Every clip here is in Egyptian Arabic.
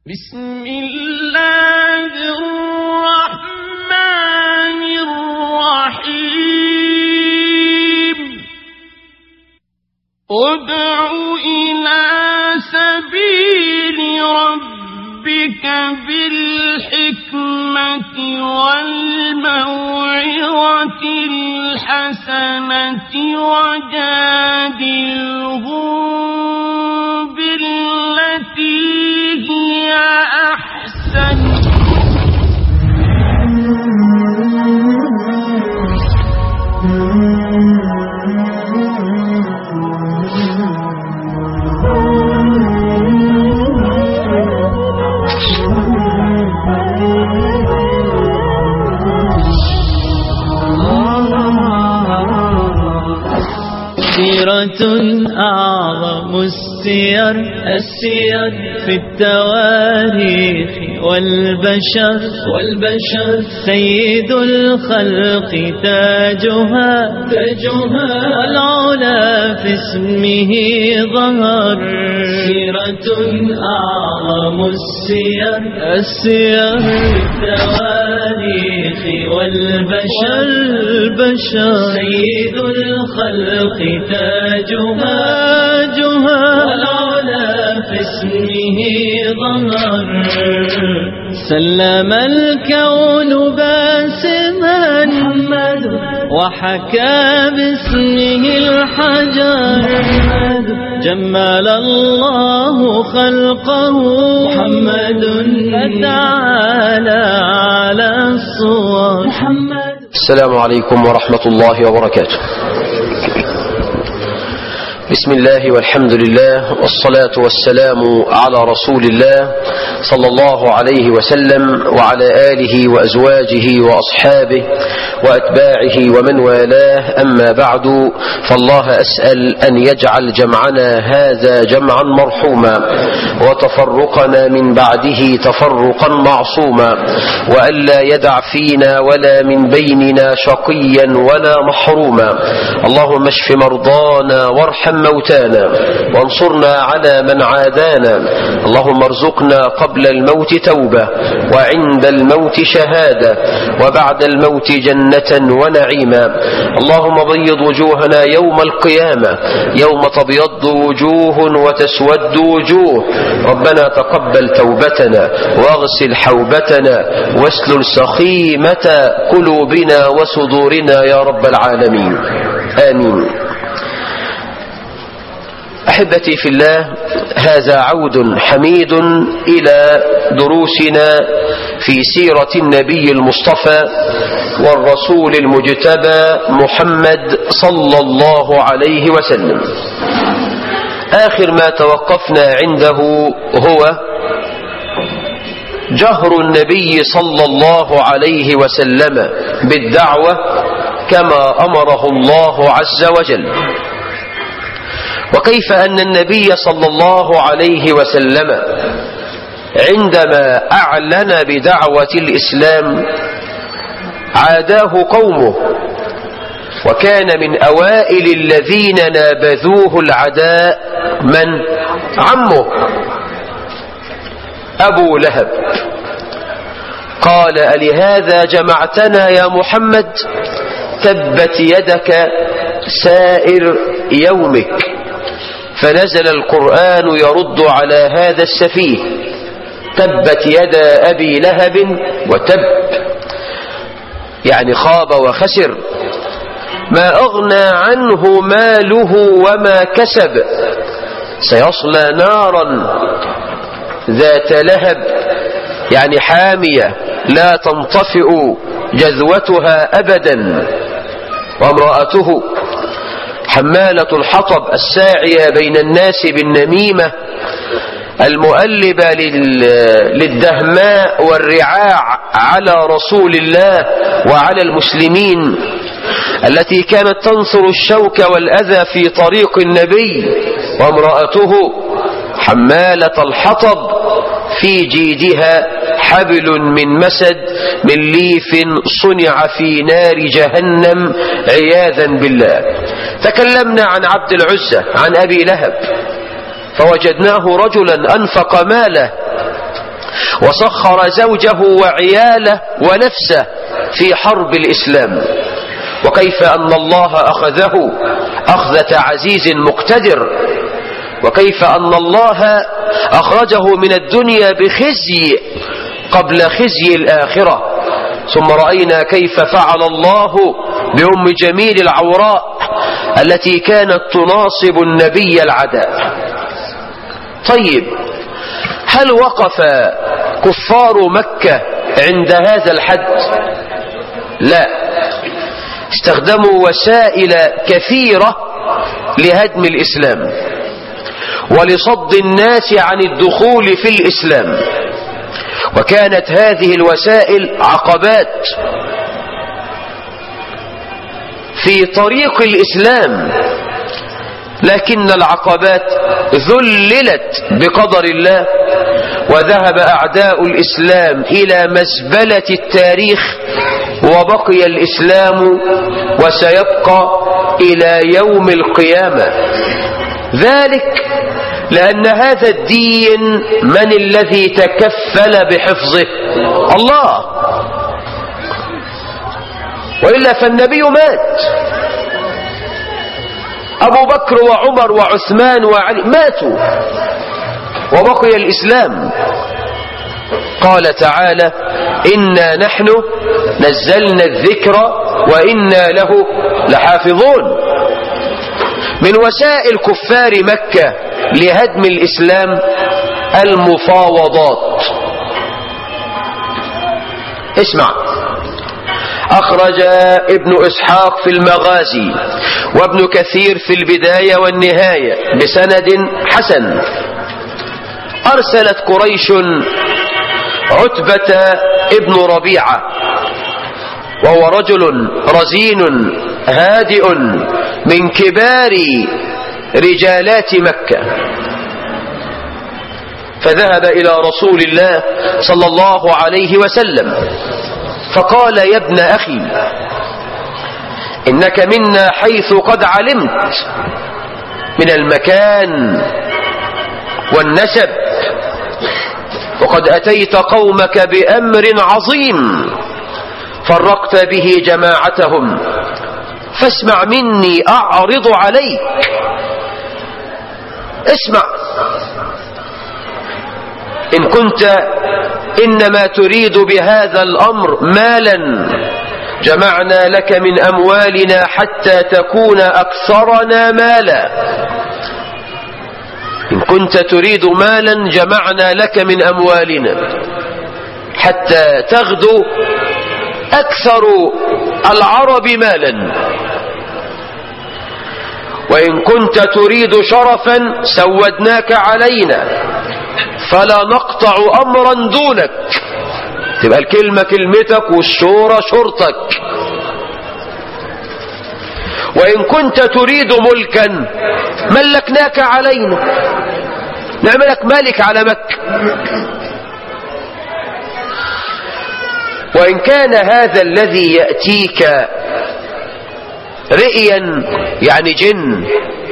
بسم الله الرحمن الرحيم ادع إلى سبيل ربك بالحكمة والموعظة الحسنة وجادلهم بالتي هي أحسن سيرة أعظم السير السير في التواريخ والبشر والبشر سيد الخلق تاجها تاجها والعلا في اسمه ظهر سيرة أعظم السير السير في التواريخ والبشر البشر سيد الخلق تاجها تاجها والعلا في اسمه ظهر سلم الكون باسما وحكى باسمه الحجر جمل الله خلقه محمد فتعالى على الصور محمد السلام عليكم ورحمة الله وبركاته بسم الله والحمد لله والصلاة والسلام على رسول الله صلى الله عليه وسلم وعلى آله وأزواجه وأصحابه وأتباعه ومن والاه أما بعد فالله أسأل أن يجعل جمعنا هذا جمعا مرحوما وتفرقنا من بعده تفرقا معصوما وألا يدع فينا ولا من بيننا شقيا ولا محروما اللهم اشف مرضانا وارحم موتانا وانصرنا على من عادانا اللهم ارزقنا قبل الموت توبة وعند الموت شهادة وبعد الموت جنة ونعيما اللهم بيض وجوهنا يوم القيامة يوم تبيض وجوه وتسود وجوه ربنا تقبل توبتنا واغسل حوبتنا واسلل سخيمة قلوبنا وصدورنا يا رب العالمين آمين أحبتي في الله هذا عود حميد إلى دروسنا في سيرة النبي المصطفى والرسول المجتبى محمد صلى الله عليه وسلم آخر ما توقفنا عنده هو جهر النبي صلى الله عليه وسلم بالدعوة كما أمره الله عز وجل وكيف أن النبي صلى الله عليه وسلم عندما أعلن بدعوة الإسلام عاداه قومه وكان من أوائل الذين نابذوه العداء من عمه أبو لهب قال ألهذا جمعتنا يا محمد تبت يدك سائر يومك فنزل القرآن يرد على هذا السفيه تبت يدا أبي لهب وتب يعني خاب وخسر ما أغنى عنه ماله وما كسب سيصلى نارا ذات لهب يعني حامية لا تنطفئ جذوتها أبدا وامرأته حمالة الحطب الساعية بين الناس بالنميمة المؤلبة للدهماء والرعاع على رسول الله وعلى المسلمين التي كانت تنصر الشوك والأذى في طريق النبي وامرأته حمالة الحطب في جيدها حبل من مسد من ليف صنع في نار جهنم عياذا بالله تكلمنا عن عبد العزة عن أبي لهب فوجدناه رجلا أنفق ماله وسخر زوجه وعياله ونفسه في حرب الإسلام وكيف أن الله أخذه أخذة عزيز مقتدر وكيف أن الله أخرجه من الدنيا بخزي قبل خزي الآخرة ثم رأينا كيف فعل الله بأم جميل العوراء التي كانت تناصب النبي العداء طيب هل وقف كفار مكة عند هذا الحد لا استخدموا وسائل كثيرة لهدم الإسلام ولصد الناس عن الدخول في الإسلام وكانت هذه الوسائل عقبات في طريق الإسلام لكن العقبات ذللت بقدر الله وذهب أعداء الإسلام إلى مزبلة التاريخ وبقي الإسلام وسيبقى إلى يوم القيامة ذلك لأن هذا الدين من الذي تكفل بحفظه الله وإلا فالنبي مات أبو بكر وعمر وعثمان وعلي ماتوا وبقي الإسلام قال تعالى إنا نحن نزلنا الذكر وإنا له لحافظون من وسائل كفار مكة لهدم الإسلام المفاوضات اسمع أخرج ابن إسحاق في المغازي وابن كثير في البداية والنهاية بسند حسن أرسلت قريش عتبة ابن ربيعة وهو رجل رزين هادئ من كبار رجالات مكة فذهب إلى رسول الله صلى الله عليه وسلم فقال يا ابن أخي إنك منا حيث قد علمت من المكان والنسب وقد أتيت قومك بأمر عظيم فرقت به جماعتهم فاسمع مني أعرض عليك اسمع إن كنت إنما تريد بهذا الأمر مالا جمعنا لك من أموالنا حتى تكون أكثرنا مالا إن كنت تريد مالا جمعنا لك من أموالنا حتى تغدو أكثر العرب مالا وإن كنت تريد شرفا سودناك علينا فلا نقطع أمرا دونك تبقى الكلمة كلمتك والشورى شرطك وإن كنت تريد ملكا ملكناك علينا نعملك ملك على مكة وإن كان هذا الذي يأتيك رئيا يعني جن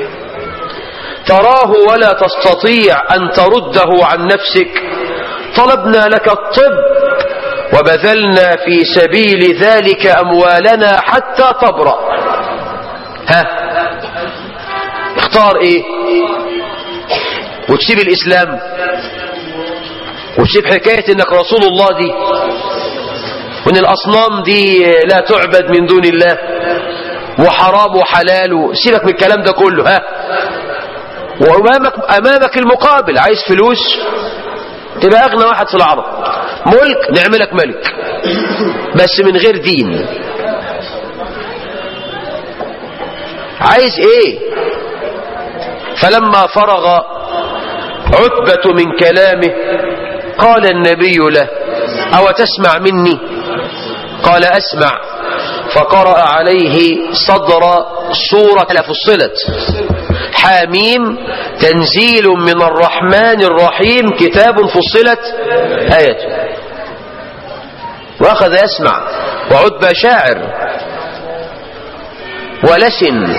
تراه ولا تستطيع أن ترده عن نفسك طلبنا لك الطب وبذلنا في سبيل ذلك أموالنا حتى تبرأ ها اختار ايه وتسيب الإسلام وتسيب حكاية انك رسول الله دي وان الأصنام دي لا تعبد من دون الله وحرام وحلال سيبك من الكلام ده كله ها وأمامك أمامك المقابل عايز فلوس تبقى أغنى واحد في العرب ملك نعملك ملك بس من غير دين عايز ايه فلما فرغ عتبة من كلامه قال النبي له أو تسمع مني قال أسمع فقرأ عليه صدر سورة فصلت حاميم تنزيل من الرحمن الرحيم كتاب فصلت آية وأخذ يسمع وعتبة شاعر ولسن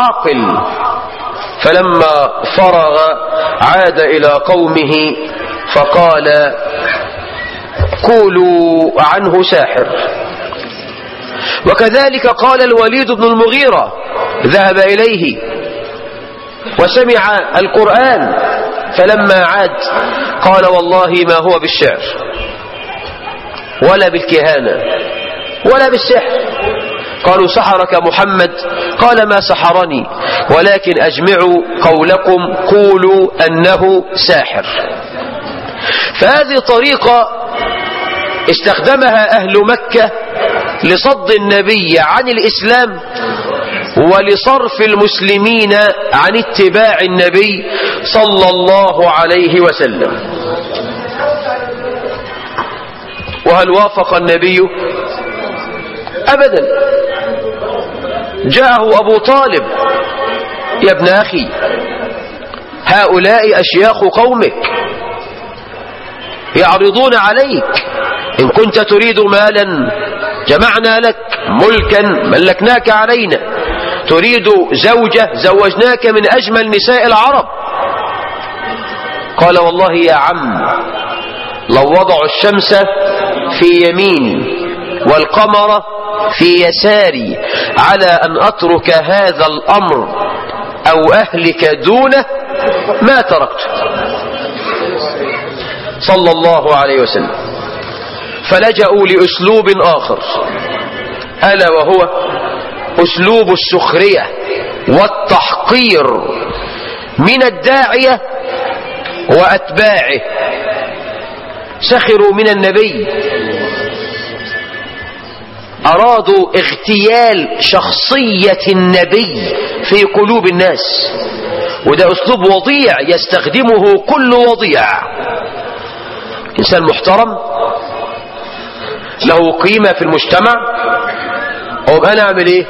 وعاقل فلما فرغ عاد إلى قومه فقال قولوا عنه ساحر وكذلك قال الوليد بن المغيرة ذهب إليه وسمع القرآن فلما عاد قال والله ما هو بالشعر ولا بالكهانة ولا بالسحر قالوا سحرك محمد قال ما سحرني ولكن أجمعوا قولكم قولوا أنه ساحر فهذه طريقة استخدمها أهل مكة لصد النبي عن الإسلام ولصرف المسلمين عن اتباع النبي صلى الله عليه وسلم وهل وافق النبي أبدا جاءه أبو طالب يا ابن أخي هؤلاء أشياخ قومك يعرضون عليك إن كنت تريد مالا جمعنا لك ملكا ملكناك علينا تريد زوجة زوجناك من أجمل نساء العرب قال والله يا عم لو وضعوا الشمس في يميني والقمر في يساري على أن أترك هذا الأمر أو أهلك دونه ما تركته صلى الله عليه وسلم فلجأوا لأسلوب آخر ألا وهو أسلوب السخرية والتحقير من الداعية وأتباعه سخروا من النبي أرادوا اغتيال شخصية النبي في قلوب الناس وده أسلوب وضيع يستخدمه كل وضيع إنسان محترم له قيمة في المجتمع أو أنا أعمل إيه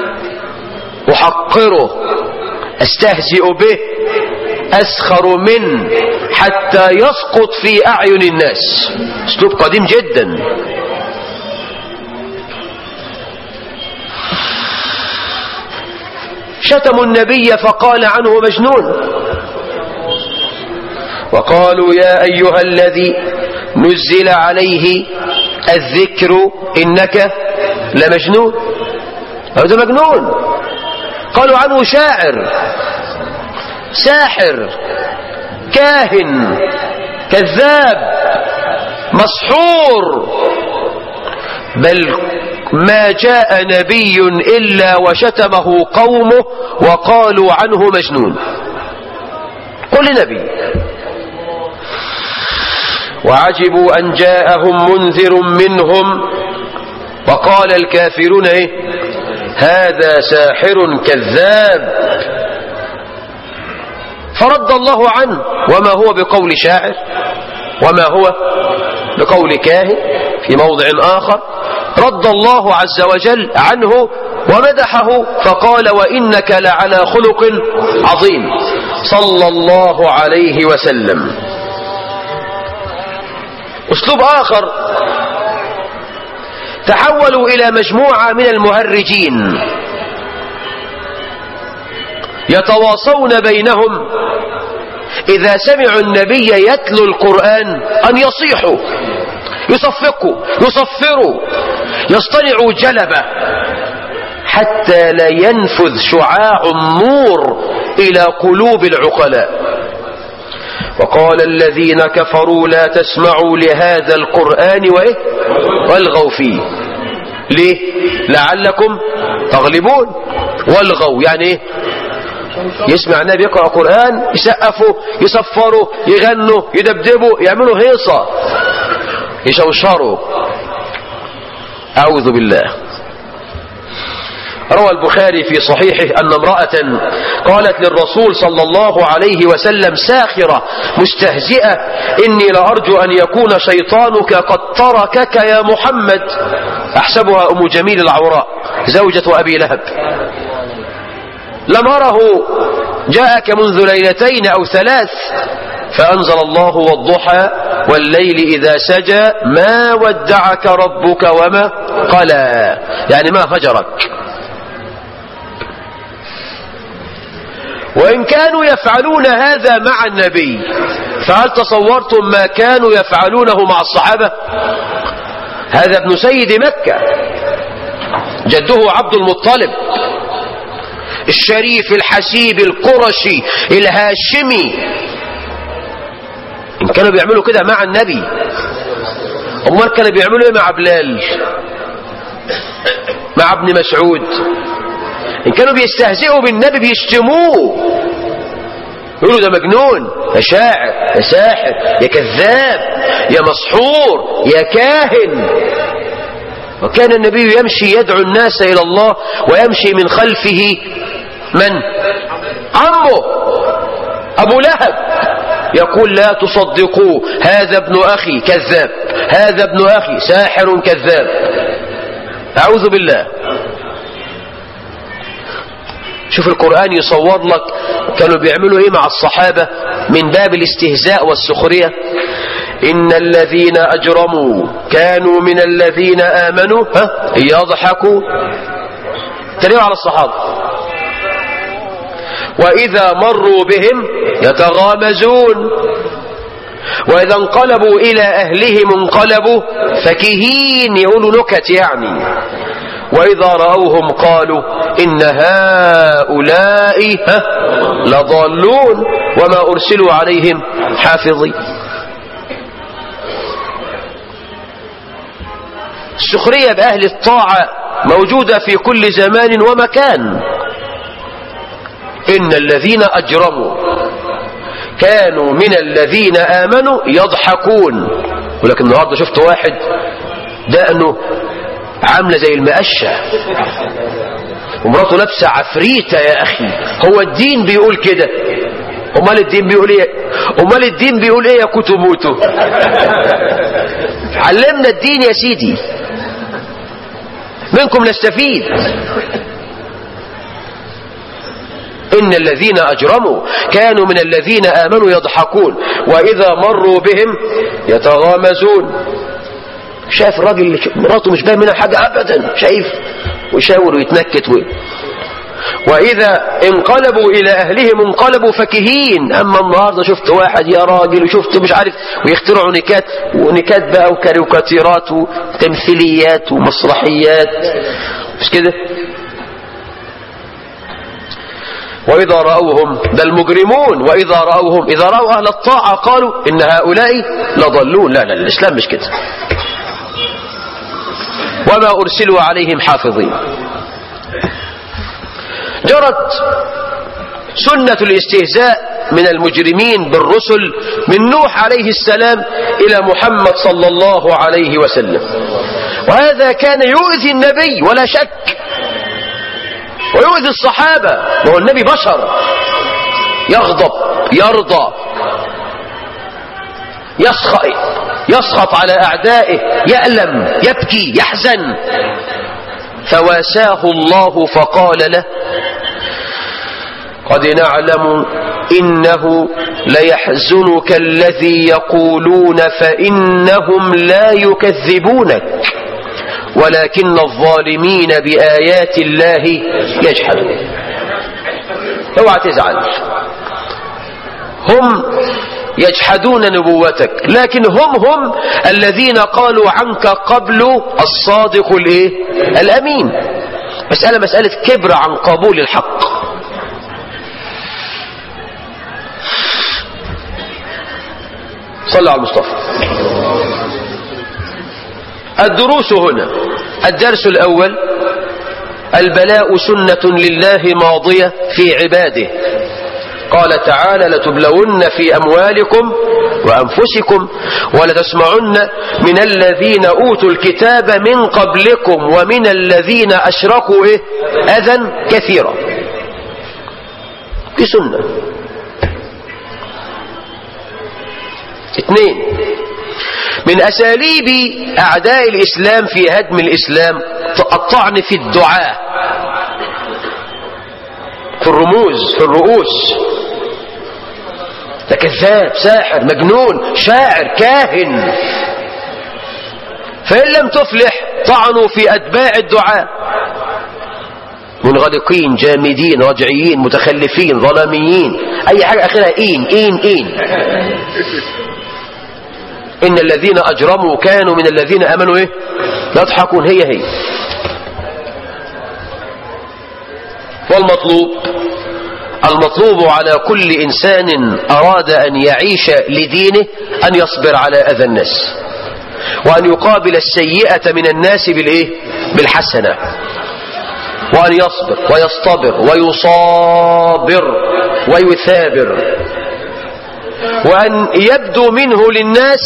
أحقره أستهزئ به أسخر منه حتى يسقط في أعين الناس أسلوب قديم جدا شتموا النبي فقال عنه مجنون وقالوا يا أيها الذي نزل عليه الذكر إنك لمجنون هذا مجنون قالوا عنه شاعر ساحر كاهن كذاب مسحور بل ما جاء نبي إلا وشتمه قومه وقالوا عنه مجنون كل نبي وعجبوا أن جاءهم منذر منهم وقال الكافرون إيه هذا ساحر كذاب فرد الله عنه وما هو بقول شاعر وما هو بقول كاهن في موضع آخر رد الله عز وجل عنه ومدحه فقال وإنك لعلى خلق عظيم صلى الله عليه وسلم أسلوب آخر تحولوا إلى مجموعة من المهرجين يتواصون بينهم إذا سمعوا النبي يتلو القرآن أن يصيحوا يصفقوا يصفروا يصطنعوا جلبة حتى لا ينفذ شعاع النور إلى قلوب العقلاء وقال الذين كفروا لا تسمعوا لهذا القرآن وإيه والغوا فيه ليه لعلكم تغلبون والغوا يعني ايه يسمع النبي يقرأ قرآن يسقفوا يصفروا يغنوا يدبدبوا يعملوا هيصة يشوشروا أعوذ بالله روى البخاري في صحيحه أن امرأة قالت للرسول صلى الله عليه وسلم ساخرة مستهزئة إني لأرجو أن يكون شيطانك قد تركك يا محمد أحسبها أم جميل العوراء زوجة أبي لهب لم أره جاءك منذ ليلتين أو ثلاث فأنزل الله والضحى والليل إذا سجى ما ودعك ربك وما قلى يعني ما هجرك وإن كانوا يفعلون هذا مع النبي فهل تصورتم ما كانوا يفعلونه مع الصحابة هذا ابن سيد مكة جده عبد المطلب الشريف الحسيب القرشي الهاشمي إن كانوا بيعملوا كده مع النبي أمال كانوا بيعملوا إيه مع بلال مع ابن مسعود إن كانوا بيستهزئوا بالنبي بيشتموه يقولوا ده مجنون يا شاعر يا ساحر يا كذاب يا مسحور يا كاهن وكان النبي يمشي يدعو الناس إلى الله ويمشي من خلفه من عمه أبو لهب يقول لا تصدقوه هذا ابن أخي كذاب هذا ابن أخي ساحر كذاب أعوذ بالله شوف القرآن يصور لك كانوا بيعملوا ايه مع الصحابة من باب الاستهزاء والسخرية إن الذين أجرموا كانوا من الذين آمنوا ها يضحكوا تريوا على الصحابة وإذا مروا بهم يتغامزون وإذا انقلبوا إلى أهلهم انقلبوا فكهين يقولوا نكت يعني وإذا رأوهم قالوا إن هؤلاء ها لضالون وما أرسلوا عليهم حافظين السخرية بأهل الطاعة موجودة في كل زمان ومكان إن الذين أجرموا كانوا من الذين آمنوا يضحكون ولكن النهاردة شفت واحد دقنه عاملة زي المقشة ومراته لابسة عفريتة يا أخي هو الدين بيقول كده امال الدين بيقول ايه امال الدين بيقول ايه يا كوتو موتو علمنا الدين يا سيدي منكم نستفيد إن الذين أجرموا كانوا من الذين آمنوا يضحكون وإذا مروا بهم يتغامزون شايف الراجل اللي مراته مش باين منها حاجة أبدا شايف ويشاور ويتنكت و... وإذا انقلبوا إلى أهلهم انقلبوا فكهين أما النهاردة شفت واحد يا راجل وشفت مش عارف ويخترعوا نكات ونكات بقى وكاريكاتيرات وتمثيليات ومسرحيات مش كده وإذا رأوهم ده المجرمون وإذا رأوهم إذا رأوا أهل الطاعة قالوا إن هؤلاء لضلون لا لا الإسلام مش كده وما أرسلوا عليهم حافظين جرت سنة الاستهزاء من المجرمين بالرسل من نوح عليه السلام إلى محمد صلى الله عليه وسلم وهذا كان يؤذي النبي ولا شك ويؤذي الصحابة وهو النبي بشر يغضب يرضى يسخط يسخط على أعدائه يألم يبكي يحزن فواساه الله فقال له قد نعلم إنه ليحزنك الذي يقولون فإنهم لا يكذبونك ولكن الظالمين بآيات الله يجحدون اوعى تزعل هم يجحدون نبوتك لكن هم هم الذين قالوا عنك قبل الصادق الايه الامين مسألة مسألة كبر عن قبول الحق صلى على المصطفى الدروس هنا الدرس الأول البلاء سنة لله ماضية في عباده قال تعالى لتبلون في أموالكم وأنفسكم ولتسمعن من الذين أوتوا الكتاب من قبلكم ومن الذين أشركوا إيه؟ أذى كثيرا دي سنة اثنين من أساليب أعداء الإسلام في هدم الإسلام الطعن في الدعاء في الرموز في الرؤوس ده كذاب ساحر مجنون شاعر كاهن فإن لم تفلح طعنوا في أتباع الدعاء منغلقين جامدين رجعيين متخلفين ظلاميين اي حاجة اخرها اين اين اين ان الذين اجرموا كانوا من الذين امنوا ايه يضحكون هي هي والمطلوب المطلوب على كل انسان اراد ان يعيش لدينه ان يصبر على اذى الناس وان يقابل السيئة من الناس بالايه بالحسنة وان يصبر ويصطبر ويصابر ويثابر وأن يبدو منه للناس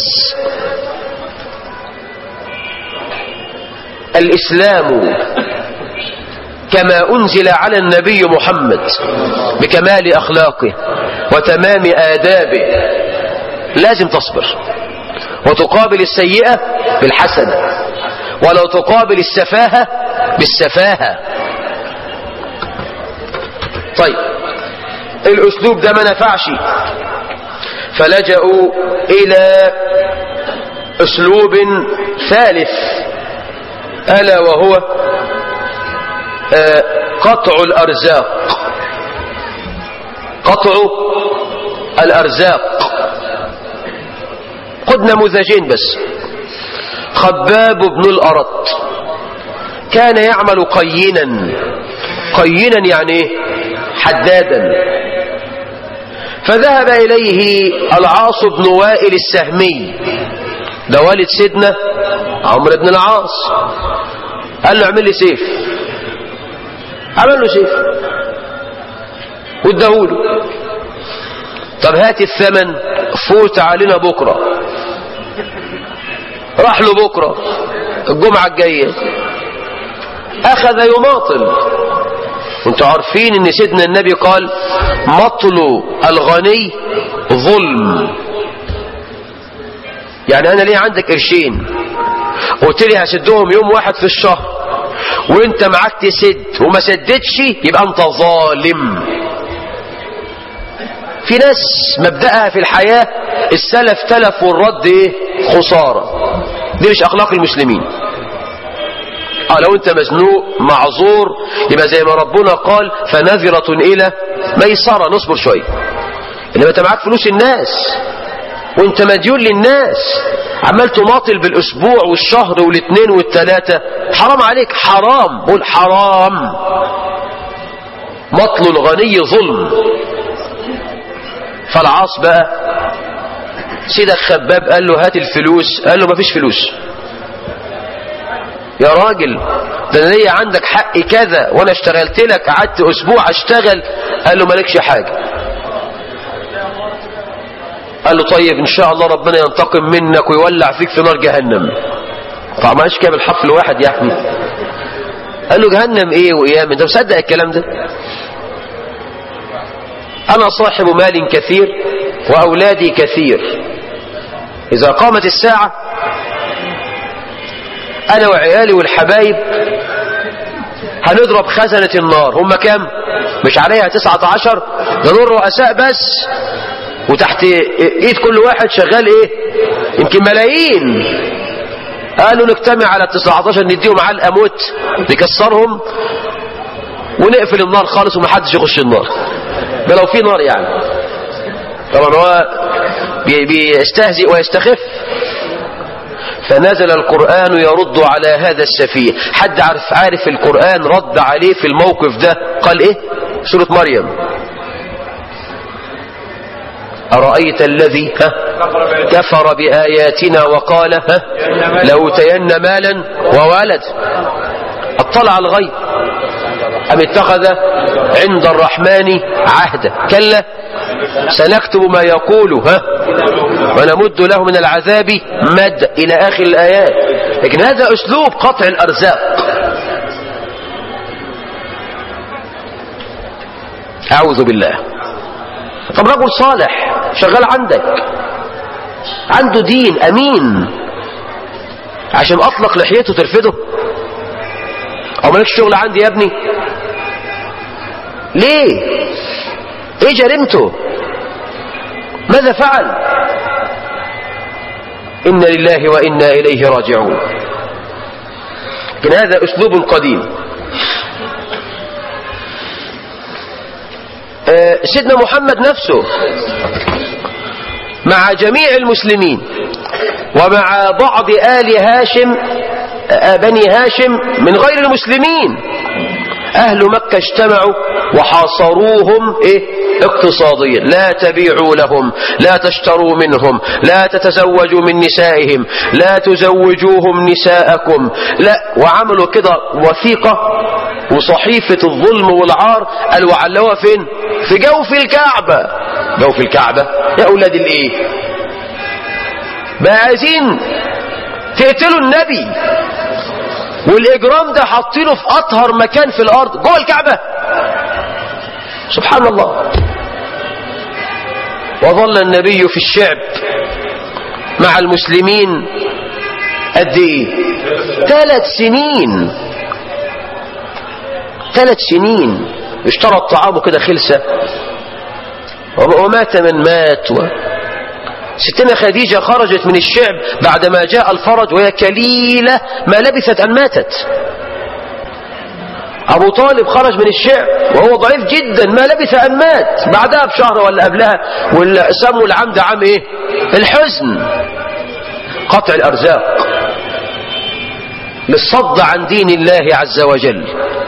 الإسلام كما أنزل على النبي محمد بكمال أخلاقه وتمام آدابه لازم تصبر وتقابل السيئة بالحسنة ولو تقابل السفاهة بالسفاهة طيب الأسلوب ده ما نفعش فلجأوا إلى أسلوب ثالث ألا وهو آه قطع الأرزاق قطع الأرزاق خد نموذجين بس خباب بن الأرط كان يعمل قينا قينا يعني حدادا فذهب إليه العاص بن وائل السهمي ده والد سيدنا عمرو بن العاص قال له اعمل لي سيف عمل له سيف واداهوله طب هات الثمن فوت علينا بكرة راح له بكرة الجمعة الجاية أخذ يماطل انتوا عارفين ان سيدنا النبي قال مطل الغني ظلم يعني انا ليه عندك قرشين قلت لي هسدهم يوم واحد في الشهر وانت معاك تسد وما سددش يبقى انت ظالم في ناس مبدأها في الحياة السلف تلف والرد ايه خسارة دي مش اخلاق المسلمين اه لو انت مزنوق معذور يبقى زي ما ربنا قال فنذرة الى ميسرة نصبر شوية انما انت معاك فلوس الناس وانت مديون للناس عمال تماطل بالاسبوع والشهر والاثنين والثلاثة حرام عليك حرام قول حرام مطل الغني ظلم فالعاص بقى سيدك خباب قال له هات الفلوس قال له مفيش فلوس يا راجل ده انا ليا عندك حق كذا وانا اشتغلت لك قعدت اسبوع اشتغل قال له مالكش حاجة قال له طيب ان شاء الله ربنا ينتقم منك ويولع فيك في نار جهنم فعملش كده بالحرف الواحد يعني قال له جهنم ايه وايام انت مصدق الكلام ده انا صاحب مال كثير واولادي كثير اذا قامت الساعة انا وعيالي والحبايب هنضرب خزنة النار هم كام مش عليها تسعة عشر ده دول رؤساء بس وتحت ايد كل واحد شغال ايه يمكن ملايين قالوا نجتمع على التسعة عشر نديهم علقة موت نكسرهم ونقفل النار خالص ومحدش يخش النار ده لو في نار يعني طبعا هو بيستهزئ ويستخف فنزل القرآن يرد على هذا السفيه حد عارف عارف القرآن رد عليه في الموقف ده قال ايه سورة مريم أرأيت الذي ها كفر بآياتنا وقال ها لأوتين مالا وولد اطلع الغيب أم اتخذ عند الرحمن عهدا كلا سنكتب ما يقول ها ونمد له من العذاب مد إلى آخر الآيات لكن هذا أسلوب قطع الأرزاق أعوذ بالله طب رجل صالح شغال عندك عنده دين أمين عشان أطلق لحيته ترفده أو مالكش شغل عندي يا ابني ليه ايه جريمته ماذا فعل إن لله وإنا إليه راجعون لكن هذا أسلوب قديم آه، سيدنا محمد نفسه مع جميع المسلمين ومع بعض آل هاشم آه، بني هاشم من غير المسلمين أهل مكة اجتمعوا وحاصروهم إيه؟ اقتصاديا لا تبيعوا لهم لا تشتروا منهم لا تتزوجوا من نسائهم لا تزوجوهم نساءكم لا وعملوا كده وثيقة وصحيفة الظلم والعار قالوا وعلوها فين في جوف الكعبة جوف الكعبة يا أولاد الإيه بقى عايزين تقتلوا النبي والإجرام ده حاطينه في أطهر مكان في الأرض جوه الكعبة سبحان الله وظل النبي في الشعب مع المسلمين قد ايه ثلاث سنين ثلاث سنين اشترى الطعام كده خلسة ومات من مات و... ستنا خديجة خرجت من الشعب بعدما جاء الفرج وهي كليلة ما لبثت أن ماتت أبو طالب خرج من الشعب وهو ضعيف جدا ما لبث أن مات بعدها بشهر ولا قبلها ولا سموا العام ده عام إيه الحزن قطع الأرزاق للصد عن دين الله عز وجل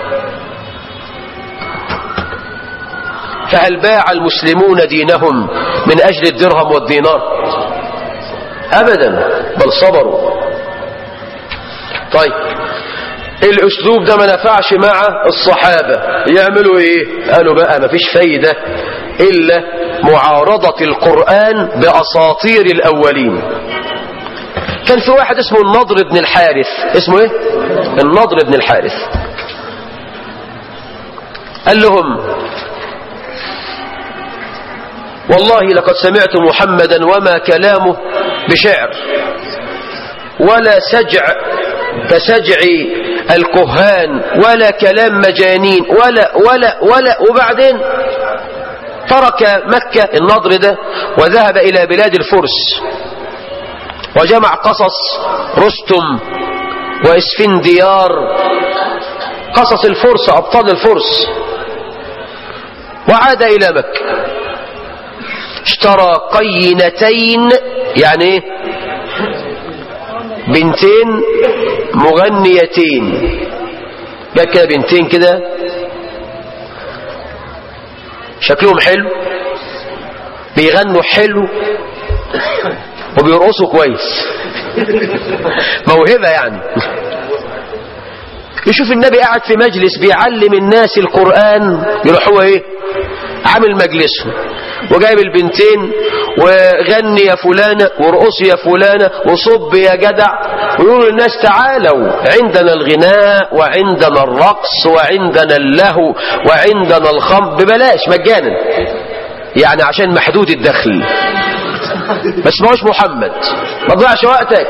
فهل باع المسلمون دينهم من أجل الدرهم والدينار أبدا بل صبروا طيب الأسلوب ده ما نفعش مع الصحابة يعملوا إيه قالوا بقى ما فيش فايدة إلا معارضة القرآن بأساطير الأولين كان في واحد اسمه النضر بن الحارث اسمه ايه النضر بن الحارث قال لهم والله لقد سمعت محمدا وما كلامه بشعر ولا سجع كسجع الكهان ولا كلام مجانين ولا ولا ولا وبعدين ترك مكة النضر ده وذهب إلى بلاد الفرس وجمع قصص رستم وإسفنديار قصص الفرس أبطال الفرس وعاد إلى مكة اشترى قينتين يعني ايه بنتين مغنيتين جاب كده بنتين كده شكلهم حلو بيغنوا حلو وبيرقصوا كويس موهبة يعني يشوف النبي قاعد في مجلس بيعلم الناس القرآن يروح هو ايه عامل مجلسه وجايب البنتين وغني يا فلانة وارقصي يا فلانة وصب يا جدع ويقولوا للناس تعالوا عندنا الغناء وعندنا الرقص وعندنا اللهو وعندنا الخمر ببلاش مجانا يعني عشان محدود الدخل ما اسمهوش محمد ما تضيعش وقتك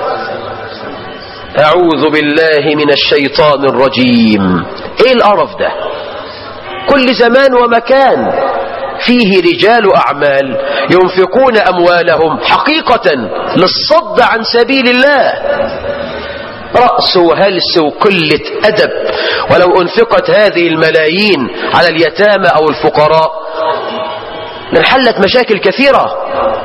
أعوذ بالله من الشيطان الرجيم إيه القرف ده كل زمان ومكان فيه رجال أعمال ينفقون أموالهم حقيقة للصد عن سبيل الله رأس وهلس وقلة أدب ولو أنفقت هذه الملايين على اليتامى أو الفقراء لانحلت مشاكل كثيرة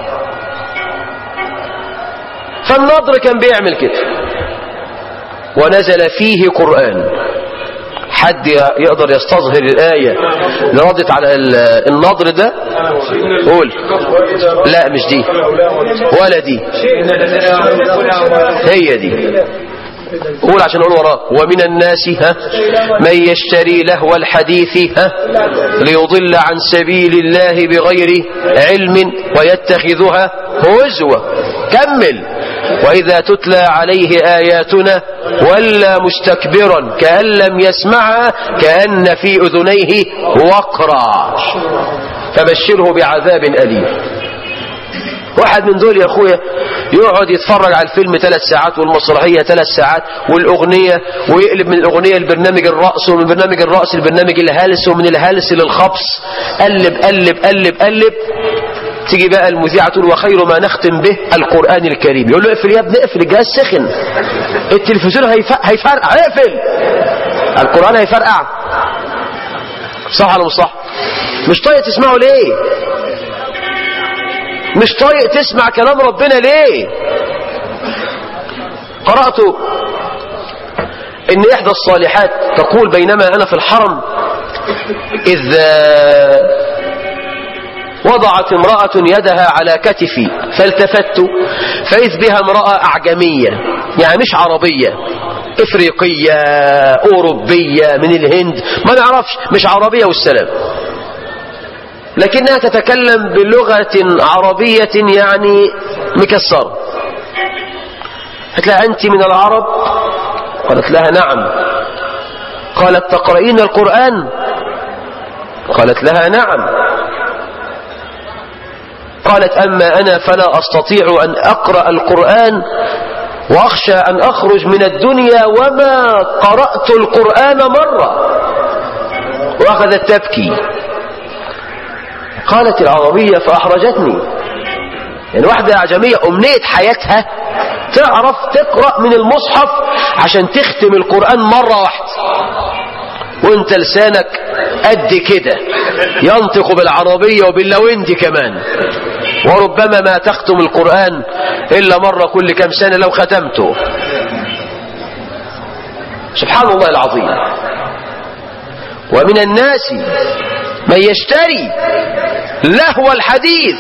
فالنضر كان بيعمل كده ونزل فيه قرآن حد يقدر يستظهر الآية اللي ردت على النضر ده قول لا مش دي ولا دي هي دي قول عشان اقول وراه ومن الناس ها من يشتري لهو الحديث ها ليضل عن سبيل الله بغير علم ويتخذها هزوة كمل وإذا تتلى عليه آياتنا ولا مستكبرا كأن لم يسمعها كأن في أذنيه وقرا فبشره بعذاب أليم واحد من دول يا اخويا يقعد يتفرج على الفيلم ثلاث ساعات والمسرحية ثلاث ساعات والأغنية ويقلب من الأغنية لبرنامج الرقص ومن برنامج الرقص لبرنامج الهلس ومن الهلس للخبص قلب قلب قلب قلب تيجي بقى المذيعة تقول وخير ما نختم به القرآن الكريم يقول له اقفل يا ابني اقفل الجهاز سخن التلفزيون هيفرقع اقفل القرآن هيفرقع صح ولا مش صح مش طايق تسمعه ليه مش طايق تسمع كلام ربنا ليه قرأت ان احدى الصالحات تقول بينما انا في الحرم اذ وضعت امرأة يدها على كتفي فالتفت فإذ بها امرأة أعجمية يعني مش عربية إفريقية أوروبية من الهند ما نعرفش مش عربية والسلام لكنها تتكلم بلغة عربية يعني مكسرة قالت لها أنت من العرب قالت لها نعم قالت تقرأين القرآن قالت لها نعم قالت أما أنا فلا أستطيع أن أقرأ القرآن وأخشى أن أخرج من الدنيا وما قرأت القرآن مرة وأخذت تبكي قالت العربية فأحرجتني يعني واحدة أعجمية أمنية حياتها تعرف تقرأ من المصحف عشان تختم القرآن مرة واحدة وانت لسانك قد كده ينطق بالعربية وباللويندي كمان وربما ما تختم القرآن إلا مرة كل كم سنة لو ختمته سبحان الله العظيم ومن الناس من يشتري لهو الحديث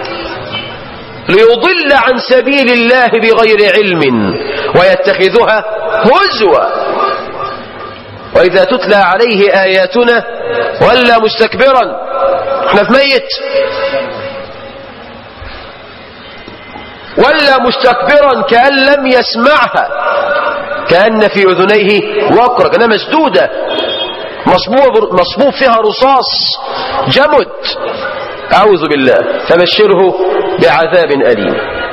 ليضل عن سبيل الله بغير علم ويتخذها هزوا وإذا تتلى عليه آياتنا ولا مستكبرا احنا في ميت ولا مستكبرا كأن لم يسمعها كأن في أذنيه وقرة كأنها مسدودة مصبوب, مصبوب فيها رصاص جمد أعوذ بالله فبشره بعذاب أليم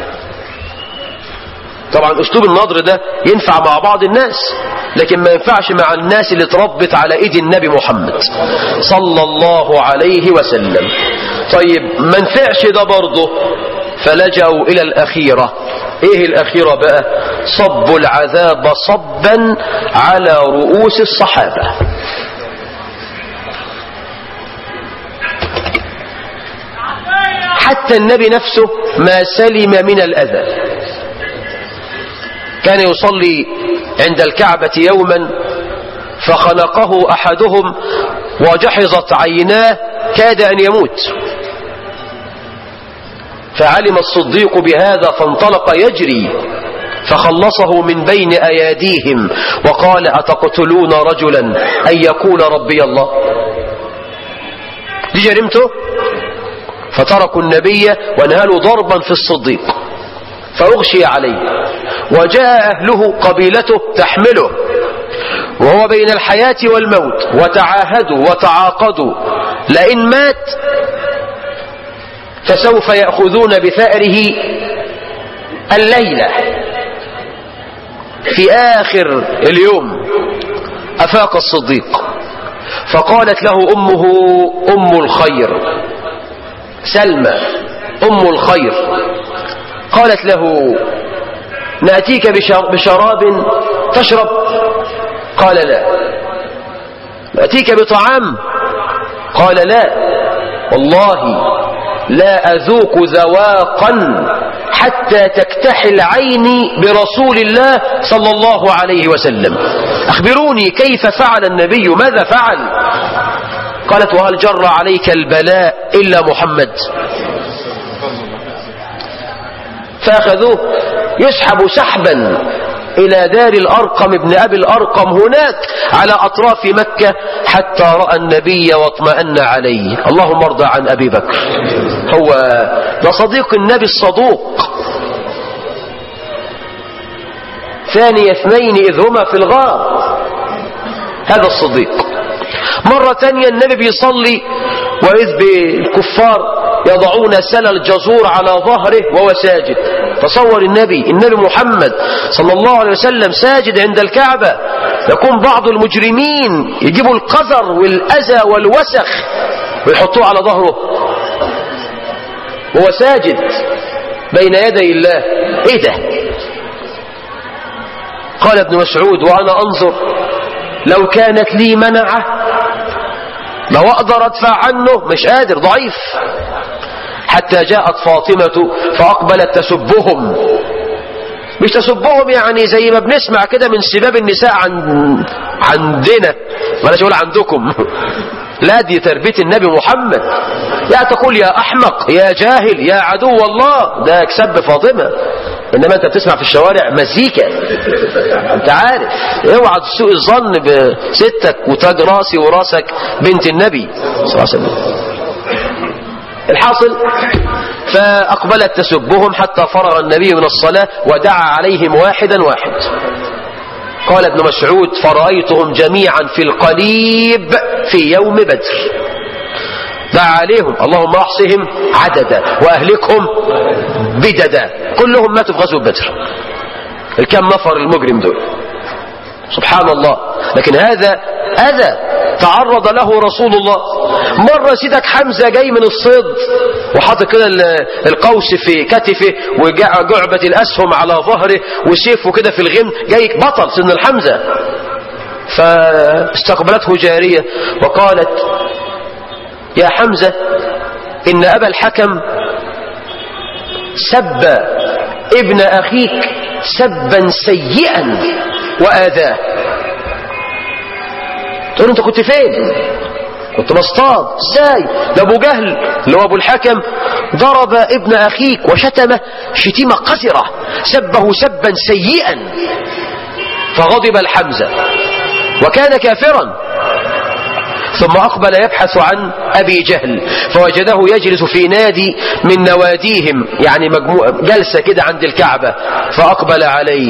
طبعا أسلوب النظر ده ينفع مع بعض الناس لكن ما ينفعش مع الناس اللي اتربت على ايد النبي محمد صلى الله عليه وسلم طيب ما نفعش ده برضه فلجأوا إلى الأخيرة إيه الأخيرة بقى صبوا العذاب صبا على رؤوس الصحابة حتى النبي نفسه ما سلم من الأذى كان يصلي عند الكعبة يوما فخنقه أحدهم وجحظت عيناه كاد أن يموت فعلم الصديق بهذا فانطلق يجري فخلصه من بين أياديهم وقال أتقتلون رجلا أن يقول ربي الله دي جرمته فتركوا النبي ونهلوا ضربا في الصديق فأغشي عليه وجاء أهله قبيلته تحمله وهو بين الحياة والموت وتعاهدوا وتعاقدوا لئن مات فسوف يأخذون بثأره الليلة في آخر اليوم أفاق الصديق فقالت له أمه أم الخير سلمى أم الخير قالت له نأتيك بشراب تشرب قال لا نأتيك بطعام قال لا والله لا أذوق ذواقا حتى تكتحل عيني برسول الله صلى الله عليه وسلم أخبروني كيف فعل النبي ماذا فعل قالت وهل جر عليك البلاء إلا محمد فأخذوه يسحب سحبا إلى دار الأرقم ابن أبي الأرقم هناك على أطراف مكة حتى رأى النبي واطمأن عليه اللهم ارضى عن أبي بكر هو ده صديق النبي الصدوق ثاني اثنين إذ هما في الغار هذا الصديق مرة تانية النبي بيصلي وإذ بالكفار يضعون سل الجزور على ظهره وهو ساجد تصور النبي النبي محمد صلى الله عليه وسلم ساجد عند الكعبة يكون بعض المجرمين يجيبوا القذر والأذى والوسخ ويحطوه على ظهره وهو ساجد بين يدي الله ايه ده قال ابن مسعود وانا انظر لو كانت لي منعه لو اقدر ادفع عنه مش قادر ضعيف حتى جاءت فاطمة فاقبلت تسبهم مش تسبهم يعني زي ما بنسمع كده من سباب النساء عن عندنا ولا اقول عندكم لا دي تربية النبي محمد لا تقول يا احمق يا جاهل يا عدو الله ده كسب فاطمة انما انت بتسمع في الشوارع مزيكا انت عارف اوعى تسوء الظن بستك وتاج راسي وراسك بنت النبي صلى الله عليه وسلم الحاصل فأقبلت تسبهم حتى فرغ النبي من الصلاة ودعا عليهم واحدا واحد قال ابن مسعود فرأيتهم جميعا في القليب في يوم بدر دعا عليهم اللهم احصهم عددا واهلكهم بددا كلهم ماتوا في غزوه بدر الكم نفر المجرم دول سبحان الله لكن هذا اذى تعرض له رسول الله مرة سيدك حمزة جاي من الصيد وحاطط كده القوس في كتفه وجعبة الأسهم على ظهره وسيفه كده في الغم جاي بطل سن الحمزة فاستقبلته جارية وقالت يا حمزة إن أبا الحكم سب ابن أخيك سبا سيئا وآذاه تقول انت كنت فين كنت بصطاد ازاي ده ابو جهل اللي هو ابو الحكم ضرب ابن اخيك وشتمه شتيمه قذره سبه سبا سيئا فغضب الحمزه وكان كافرا ثم أقبل يبحث عن أبي جهل فوجده يجلس في نادي من نواديهم يعني مجموعة جلسة كده عند الكعبة فأقبل عليه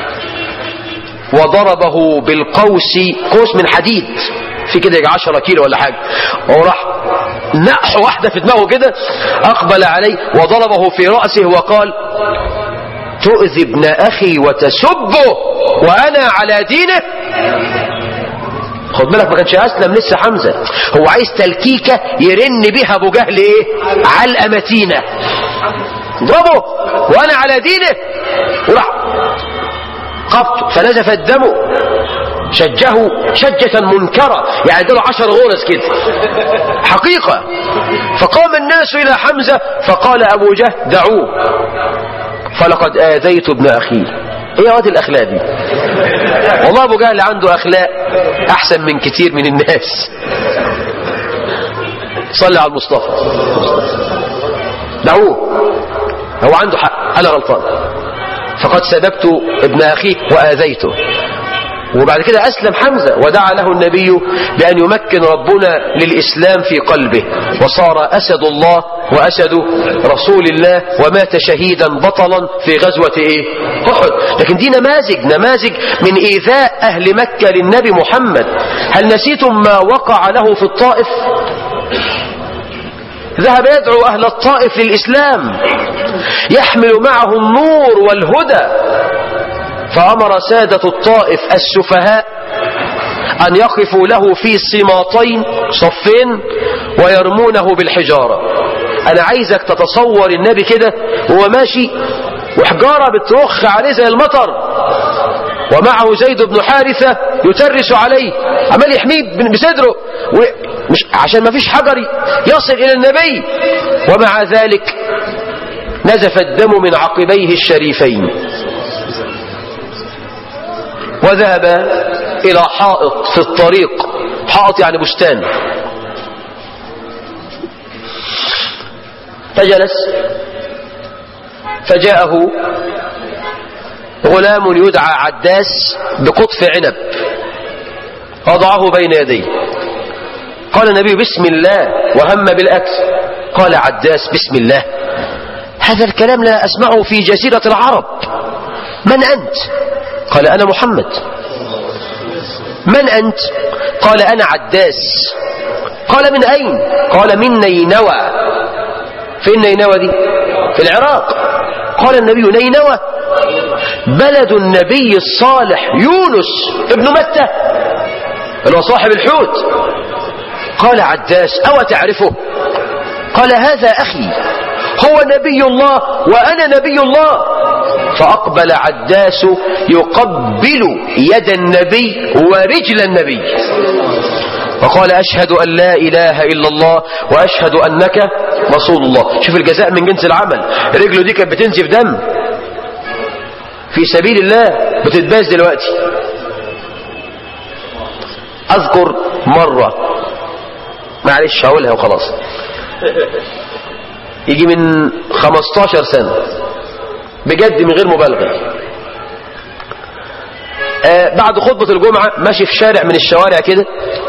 وضربه بالقوس قوس من حديد في كده يجي 10 كيلو ولا حاجة وراح نقح واحدة في دماغه كده أقبل عليه وضربه في رأسه وقال تؤذي ابن أخي وتسبه وأنا على دينه خد بالك ما كانش أسلم لسه حمزة هو عايز تلكيكة يرن بيها أبو جهل إيه علقة متينة ضربه وأنا على دينه وراح قبط فنزف الدم شجه شجة منكرة يعني اداله عشر غرز كده حقيقة فقام الناس إلى حمزة فقال أبو جهل دعوه فلقد آذيت ابن أخي ايه يا واد الأخلاق دي والله أبو جهل عنده أخلاق أحسن من كتير من الناس صلي على المصطفى دعوه هو عنده حق أنا غلطان فقد سببت ابن أخيه وآذيته وبعد كده أسلم حمزة ودعا له النبي بأن يمكن ربنا للإسلام في قلبه وصار أسد الله وأسد رسول الله ومات شهيدا بطلا في غزوة إيه؟ أحد لكن دي نماذج نماذج من إيذاء أهل مكة للنبي محمد هل نسيتم ما وقع له في الطائف ذهب يدعو أهل الطائف للإسلام يحمل معه النور والهدى فأمر سادة الطائف السفهاء أن يقفوا له في صماطين صفين ويرمونه بالحجارة أنا عايزك تتصور النبي كده وهو ماشي وحجارة بترخ عليه زي المطر ومعه زيد بن حارثة يترس عليه عمال يحميه بصدره مش عشان ما فيش حجر يصل إلى النبي ومع ذلك نزف الدم من عقبيه الشريفين وذهب إلى حائط في الطريق حائط يعني بستان فجلس فجاءه غلام يدعى عداس بقطف عنب وضعه بين يديه قال النبي بسم الله وهم بالأكل قال عداس بسم الله هذا الكلام لا أسمعه في جزيرة العرب من أنت قال أنا محمد من أنت قال أنا عداس قال من أين قال من نينوى فين نينوى دي في العراق قال النبي نينوى بلد النبي الصالح يونس ابن متى اللي هو صاحب الحوت قال عداس أو تعرفه قال هذا أخي هو نبي الله وأنا نبي الله فأقبل عداس يقبل يد النبي ورجل النبي وقال أشهد أن لا إله إلا الله وأشهد أنك رسول الله شوف الجزاء من جنس العمل رجله دي كانت بتنزف دم في سبيل الله بتتباز دلوقتي أذكر مرة معلش هقولها وخلاص يجي من 15 سنة بجد من غير مبالغة آه بعد خطبة الجمعة ماشي في شارع من الشوارع كده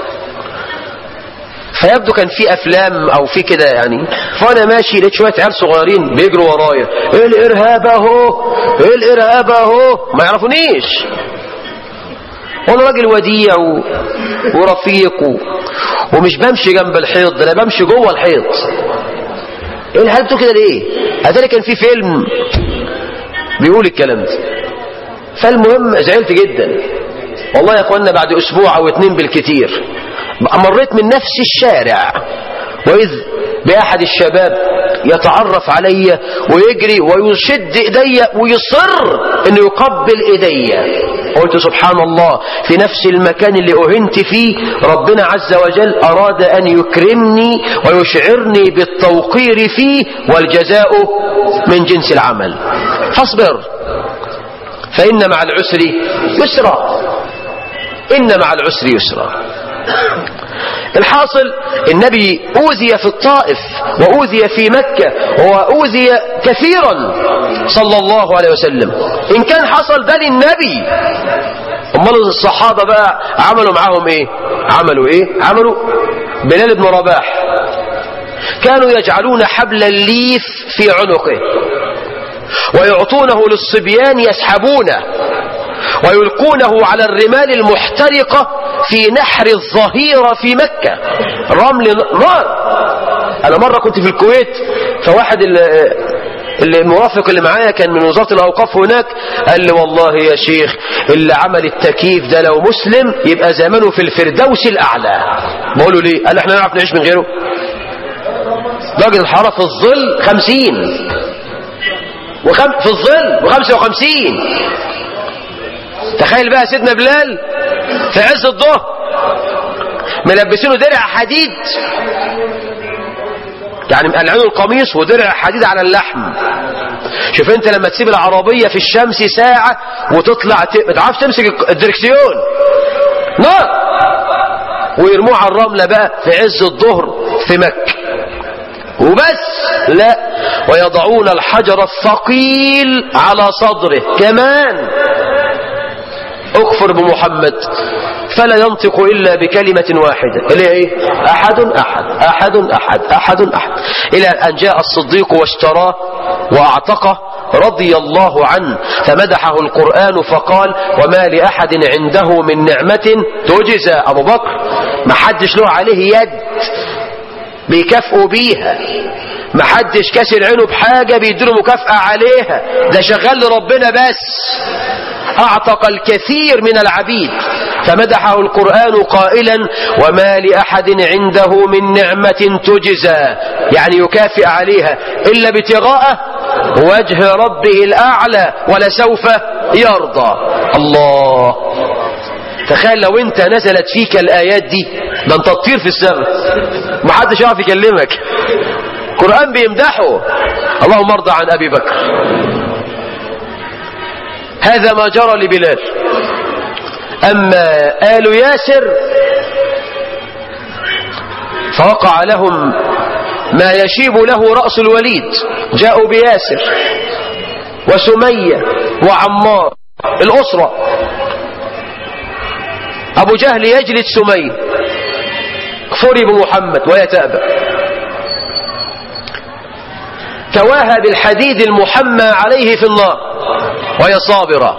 فيبدو كان في افلام او في كده يعني فانا ماشي لقيت شويه عيال صغيرين بيجروا ورايا ايه الارهاب اهو ايه الارهاب اهو ما يعرفونيش وانا راجل وديع و... ورفيق و... ومش بمشي جنب الحيط ده انا بمشي جوه الحيط ايه الحال بتقول كده ليه اتاري كان في فيلم بيقول الكلام ده فالمهم زعلت جدا والله يا اخوانا بعد اسبوع او اتنين بالكتير مريت من نفس الشارع واذ باحد الشباب يتعرف علي ويجري ويشد ايدي ويصر انه يقبل ايدي قلت سبحان الله في نفس المكان اللي اهنت فيه ربنا عز وجل اراد ان يكرمني ويشعرني بالتوقير فيه والجزاء من جنس العمل فاصبر فان مع العسر يسرا ان مع العسر يسرا الحاصل النبي أوذي في الطائف وأوذي في مكة وأوذي كثيرا صلى الله عليه وسلم إن كان حصل ده للنبي أمال الصحابة بقى عملوا معاهم إيه عملوا إيه عملوا بلال بن رباح كانوا يجعلون حبل الليف في عنقه ويعطونه للصبيان يسحبونه ويلقونه على الرمال المحترقة في نحر الظهيرة في مكة رمل نار أنا مرة كنت في الكويت فواحد المرافق اللي معايا كان من وزارة الأوقاف هناك قال لي والله يا شيخ اللي عمل التكييف ده لو مسلم يبقى زمانه في الفردوس الأعلى بقول له ليه قال احنا نعرف نعيش من غيره درجة الحرارة في الظل خمسين وخم... في الظل وخمسة وخمسين تخيل بقى سيدنا بلال في عز الظهر ملبسينه درع حديد يعني مقلعينه القميص ودرع حديد على اللحم شوف انت لما تسيب العربية في الشمس ساعة وتطلع ت... ما تعرفش تمسك الدركسيون نار ويرموه على الرملة بقى في عز الظهر في مكة وبس لا ويضعون الحجر الثقيل على صدره كمان اكفر بمحمد فلا ينطق إلا بكلمة واحدة اللي هي ايه أحد أحد أحد أحد أحد أحد إلى أن جاء الصديق واشتراه وأعتقه رضي الله عنه فمدحه القرآن فقال وما لأحد عنده من نعمة تجزى أبو بكر ما حدش له عليه يد بيكافئوا بيها ما حدش كسر عينه بحاجة بيديله مكافأة عليها ده شغال لربنا بس أعتق الكثير من العبيد فمدحه القرآن قائلا وما لأحد عنده من نعمة تجزى يعني يكافئ عليها إلا ابتغاء وجه ربه الأعلى ولسوف يرضى الله تخيل لو انت نزلت فيك الآيات دي ده انت تطير في السماء محدش يعرف يكلمك القرآن بيمدحه اللهم ارضى عن أبي بكر هذا ما جرى لبلال أما آل ياسر فوقع لهم ما يشيب له رأس الوليد جاءوا بياسر وسمية وعمار الأسرة أبو جهل يجلد سمية كفري بمحمد وهي تأبى كواها بالحديد المحمى عليه في النار وهي صابرة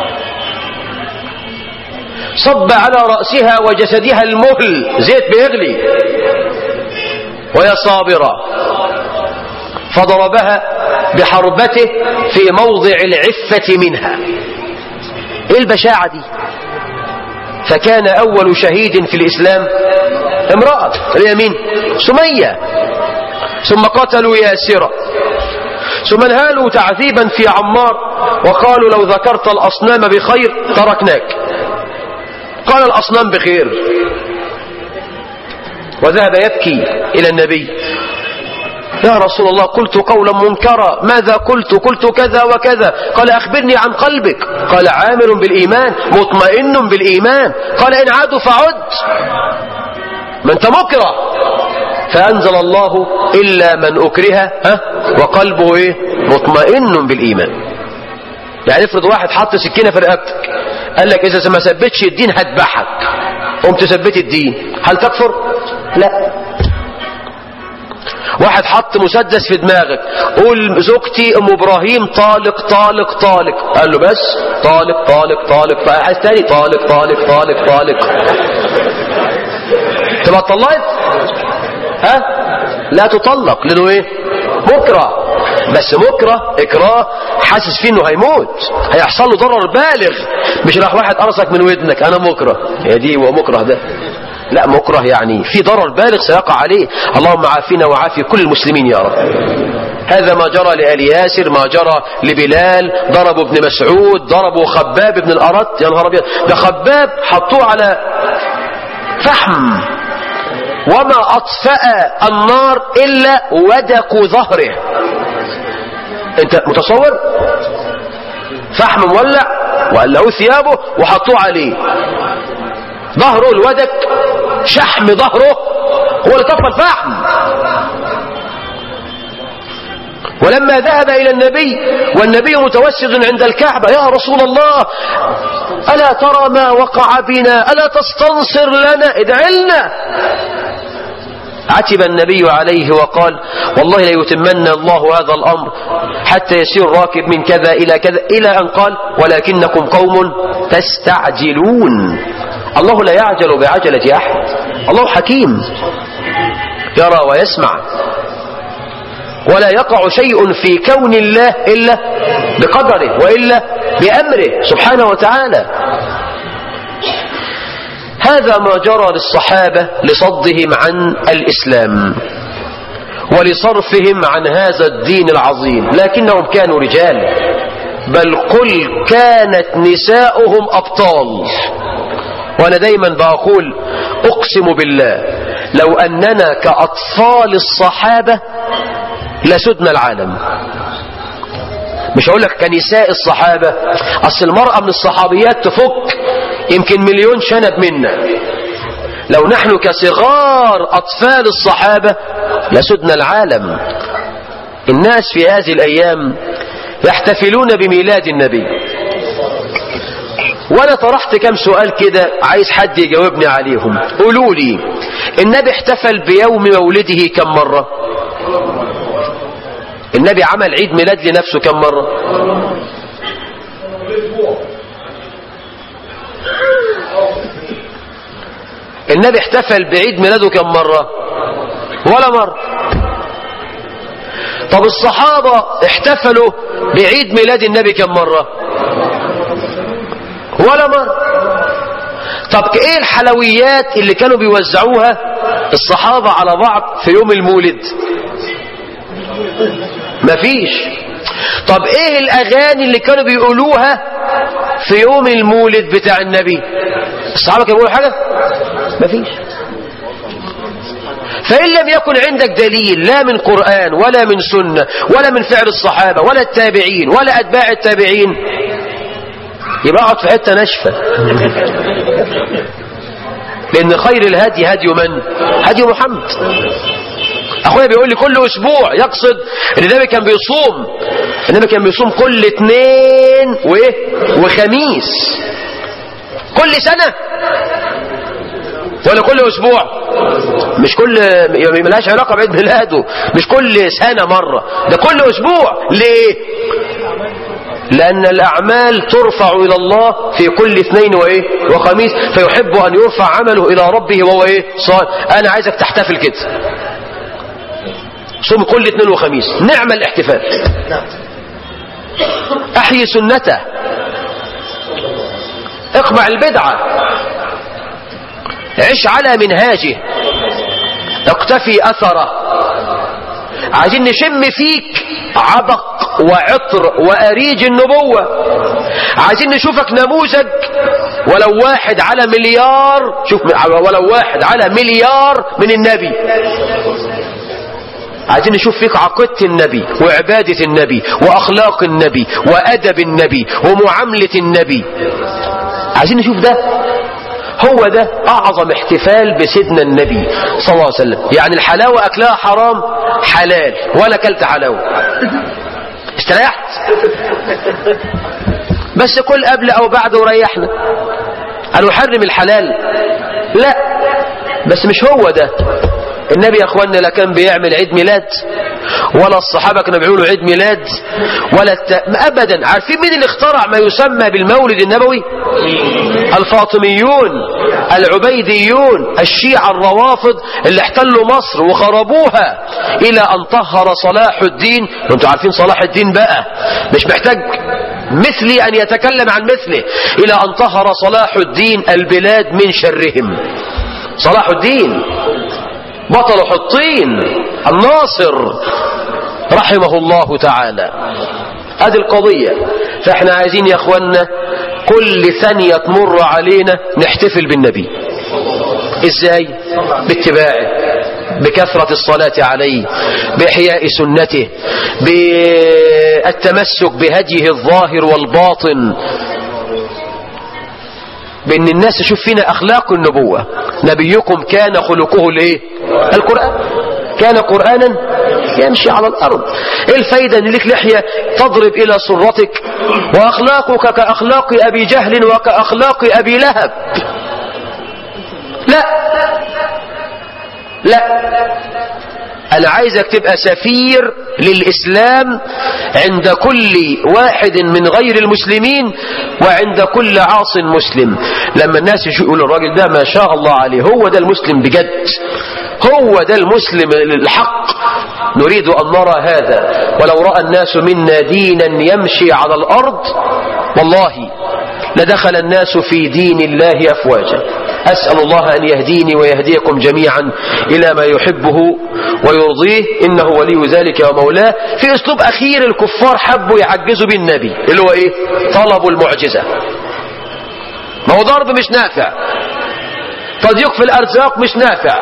صب على رأسها وجسدها المهل زيت بيغلي وهي صابرة فضربها بحربته في موضع العفة منها ايه البشاعة دي فكان أول شهيد في الإسلام امرأة هي مين سمية ثم قتلوا ياسرة ثم انهالوا تعذيبا في عمار وقالوا لو ذكرت الأصنام بخير تركناك قال الأصنام بخير وذهب يبكي إلى النبي يا رسول الله قلت قولا منكرا ماذا قلت قلت كذا وكذا قال أخبرني عن قلبك قال عامر بالإيمان مطمئن بالإيمان قال إن عادوا فعد ما أنت مكره فأنزل الله إلا من أكره ها وقلبه إيه مطمئن بالإيمان يعني افرض واحد حط سكينة في رقبتك قال لك إذا ما ثبتش الدين هذبحك قمت ثبت الدين هل تكفر لا واحد حط مسدس في دماغك قول زوجتي ام ابراهيم طالق طالق طالق قال له بس طالق طالق طالق طالق عايز تاني طالق طالق طالق طالق تبقى اتطلقت ها لا تطلق لانه ايه مكره بس مكره اكراه حاسس فيه انه هيموت هيحصل له ضرر بالغ مش راح واحد قرصك من ودنك انا مكره يا دي ومكره ده لا مكره يعني في ضرر بالغ سيقع عليه اللهم عافنا وعافي كل المسلمين يا رب هذا ما جرى لآل ياسر ما جرى لبلال ضربوا ابن مسعود ضربوا خباب ابن الأرت يا نهار أبيض ده خباب حطوه على فحم وما أطفأ النار إلا ودك ظهره انت متصور فحم مولع وقلعوه ثيابه وحطوه عليه ظهره الودك شحم ظهره هو اللي طفى الفحم ولما ذهب إلى النبي والنبي متوسد عند الكعبة يا رسول الله ألا ترى ما وقع بنا ألا تستنصر لنا ادع لنا عتب النبي عليه وقال والله ليتمن الله هذا الأمر حتى يسير راكب من كذا إلى كذا إلى أن قال ولكنكم قوم تستعجلون الله لا يعجل بعجلة أحد الله حكيم يرى ويسمع ولا يقع شيء في كون الله إلا بقدره وإلا بأمره سبحانه وتعالى هذا ما جرى للصحابة لصدهم عن الإسلام ولصرفهم عن هذا الدين العظيم لكنهم كانوا رجال بل قل كانت نساؤهم أبطال وأنا دايما بقول أقسم بالله لو أننا كأطفال الصحابة لسدنا العالم مش هقول لك كنساء الصحابة أصل المرأة من الصحابيات تفك يمكن مليون شنب منا لو نحن كصغار أطفال الصحابة لسدنا العالم الناس في هذه الأيام يحتفلون بميلاد النبي وانا طرحت كم سؤال كده عايز حد يجاوبني عليهم قولوا لي النبي احتفل بيوم مولده كم مرة النبي عمل عيد ميلاد لنفسه كم مرة النبي احتفل بعيد ميلاده كم مرة ولا مرة طب الصحابة احتفلوا بعيد ميلاد النبي كم مرة ولا مرة طب ايه الحلويات اللي كانوا بيوزعوها الصحابة على بعض في يوم المولد مفيش طب ايه الاغاني اللي كانوا بيقولوها في يوم المولد بتاع النبي الصحابة كانوا بيقولوا حاجة مفيش فإن لم يكن عندك دليل لا من قرآن ولا من سنة ولا من فعل الصحابة ولا التابعين ولا أتباع التابعين يبقى اقعد في حتة ناشفة لأن خير الهدي هدي من؟ هدي محمد أخويا بيقول لي كل أسبوع يقصد إن النبي كان بيصوم النبي كان بيصوم كل اثنين وإيه؟ وخميس كل سنة ولا كل أسبوع مش كل يعني ملهاش علاقة بعيد ميلاده مش كل سنة مرة ده كل أسبوع ليه؟ لأن الأعمال ترفع إلى الله في كل اثنين وإيه وخميس فيحب أن يرفع عمله إلى ربه وهو إيه صالح أنا عايزك تحتفل كده صوم كل اثنين وخميس نعم الاحتفال أحيي سنته اقمع البدعة عش على منهاجه اقتفي أثره عايزين نشم فيك عبق وعطر وأريج النبوة عايزين نشوفك نموذج ولو واحد على مليار شوف ولو واحد على مليار من النبي عايزين نشوف فيك عقيدة النبي وعبادة النبي وأخلاق النبي وأدب النبي ومعاملة النبي عايزين نشوف ده هو ده أعظم احتفال بسيدنا النبي صلى الله عليه وسلم يعني الحلاوة أكلها حرام حلال ولا كلت حلاوة استريحت بس كل قبل أو بعد وريحنا أن نحرم الحلال لا بس مش هو ده النبي يا اخوانا لا كان بيعمل عيد ميلاد ولا الصحابة كانوا بيعملوا عيد ميلاد ولا الت... ابدا عارفين مين اللي اخترع ما يسمى بالمولد النبوي الفاطميون العبيديون الشيعة الروافض اللي احتلوا مصر وخربوها الى ان طهر صلاح الدين وانتوا عارفين صلاح الدين بقى مش محتاج مثلي ان يتكلم عن مثله الى ان طهر صلاح الدين البلاد من شرهم صلاح الدين بطل حطين الناصر رحمه الله تعالى هذه القضية فاحنا عايزين يا اخوانا كل ثانية تمر علينا نحتفل بالنبي ازاي باتباعه بكثرة الصلاة عليه بإحياء سنته بالتمسك بهديه الظاهر والباطن بان الناس تشوف فينا اخلاق النبوة نبيكم كان خلقه الايه القرآن كان قرآنا يمشي على الارض ايه الفايدة ان لك لحية تضرب الى سرتك واخلاقك كاخلاق ابي جهل وكاخلاق ابي لهب لا لا انا عايزك تبقى سفير للاسلام عند كل واحد من غير المسلمين وعند كل عاص مسلم لما الناس يقولوا الراجل ده ما شاء الله عليه هو ده المسلم بجد هو ده المسلم الحق نريد ان نرى هذا ولو راى الناس منا دينا يمشي على الارض والله لدخل الناس في دين الله افواجا أسأل الله أن يهديني ويهديكم جميعا إلى ما يحبه ويرضيه إنه ولي ذلك ومولاه في أسلوب أخير الكفار حبوا يعجزوا بالنبي اللي هو إيه طلبوا المعجزة ما هو ضرب مش نافع تضييق في الأرزاق مش نافع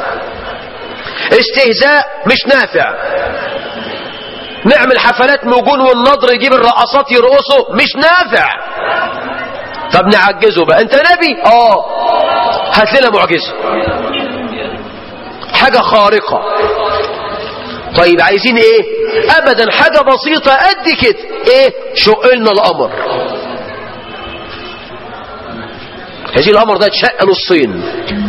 استهزاء مش نافع نعمل حفلات موجون والنضر يجيب الرقصات يرقصوا مش نافع طب نعجزه بقى انت نبي اه هات لنا معجزه حاجه خارقه طيب عايزين ايه ابدا حاجه بسيطه قد كده ايه شق لنا القمر هذه القمر ده اتشق نصين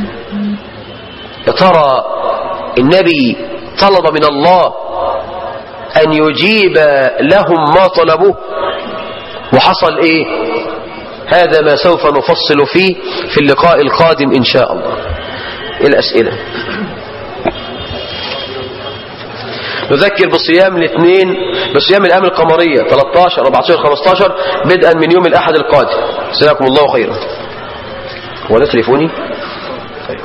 يا ترى النبي طلب من الله ان يجيب لهم ما طلبوه وحصل ايه هذا ما سوف نفصل فيه في اللقاء القادم إن شاء الله الأسئلة نذكر بصيام الاثنين بصيام الأيام القمرية 13 14 15 بدءا من يوم الأحد القادم جزاكم الله خيرا ولا تليفوني طيب.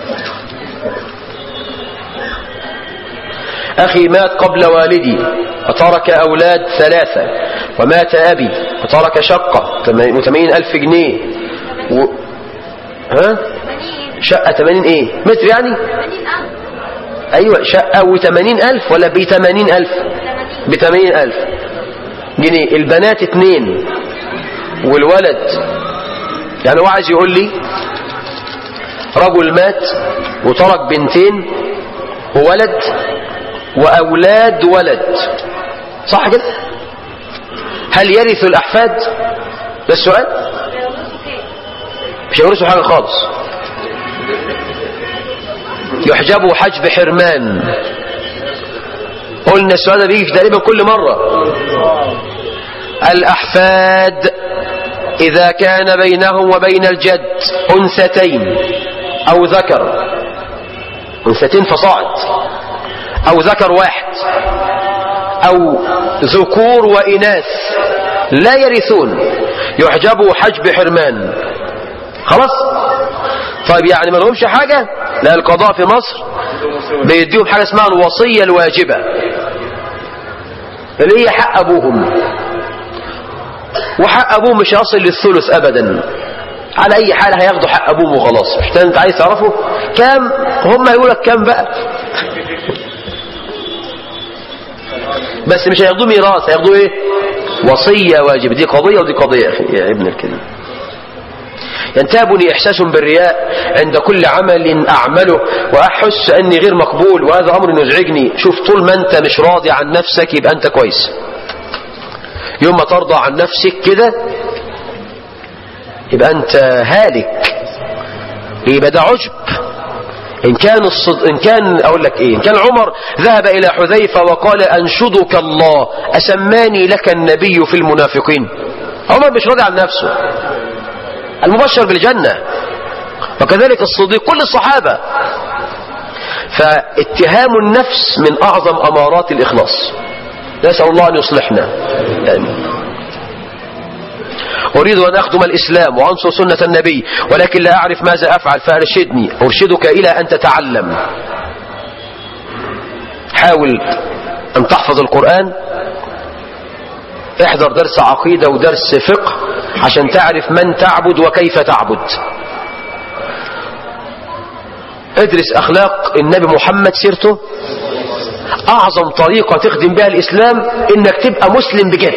أخي مات قبل والدي وترك أولاد ثلاثة ومات أبي وترك شقة وثمانين ألف جنيه و... ها؟ شقة ثمانين ايه متر يعني ايوه شقة وثمانين ألف ولا بثمانين ألف بثمانين ألف جنيه البنات اتنين والولد يعني هو عايز يقول لي رجل مات وترك بنتين وولد وأولاد ولد صح كده هل يرث الأحفاد ده السؤال مش يورثوا حاجة خالص يحجبوا حجب حرمان قلنا السؤال ده بيجي في تقريبا كل مرة الأحفاد إذا كان بينهم وبين الجد أنثتين أو ذكر أنثتين فصاعد أو ذكر واحد أو ذكور وإناث لا يرثون يحجبوا حجب حرمان خلاص طيب يعني ما لهمش حاجة لا القضاء في مصر بيديهم حاجة اسمها الوصية الواجبة اللي هي حق أبوهم وحق أبوهم مش يصل للثلث أبدا على اي حال هياخدوا حق ابوهم وخلاص مش ده انت عايز تعرفه كام هم هيقول لك كام بقى بس مش هياخدوه ميراث هياخدوه ايه وصيه واجب دي قضيه ودي قضيه يا اخي يا ابن الكريم ينتابني إحساس بالرياء عند كل عمل أعمله وأحس أني غير مقبول وهذا أمر يزعجني شوف طول ما أنت مش راضي عن نفسك يبقى أنت كويس يوم ما ترضى عن نفسك كده يبقى أنت هالك يبقى ده عجب إن كان الصد... إن كان أقول لك إيه إن كان عمر ذهب إلى حذيفة وقال أنشدك الله أسماني لك النبي في المنافقين عمر مش راضي عن نفسه المبشر بالجنة وكذلك الصديق كل الصحابة فاتهام النفس من أعظم أمارات الإخلاص نسأل الله أن يصلحنا آمين أريد أن أخدم الإسلام وأنصر سنة النبي ولكن لا أعرف ماذا أفعل فأرشدني أرشدك إلى أن تتعلم حاول أن تحفظ القرآن احضر درس عقيدة ودرس فقه عشان تعرف من تعبد وكيف تعبد ادرس أخلاق النبي محمد سيرته أعظم طريقة تخدم بها الإسلام إنك تبقى مسلم بجد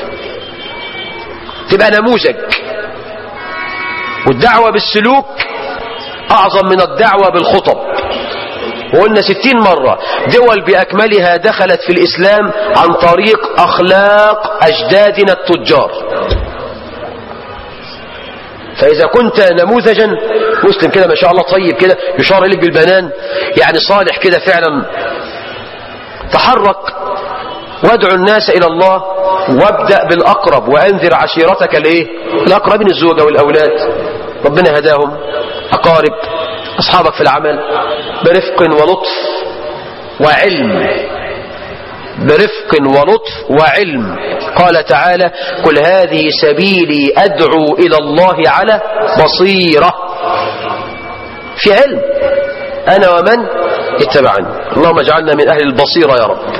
تبقى نموذج والدعوة بالسلوك أعظم من الدعوة بالخطب وقلنا ستين مرة دول بأكملها دخلت في الإسلام عن طريق أخلاق أجدادنا التجار فإذا كنت نموذجا مسلم كده ما شاء الله طيب كده يشار إليك بالبنان يعني صالح كده فعلا تحرك وادعو الناس إلى الله وابدأ بالأقرب وأنذر عشيرتك الايه الأقربين الزوجة والأولاد ربنا هداهم أقارب أصحابك في العمل برفق ولطف وعلم برفق ولطف وعلم قال تعالى قل هذه سبيلي أدعو إلى الله على بصيرة في علم أنا ومن اتبعني اللهم اجعلنا من أهل البصيرة يا رب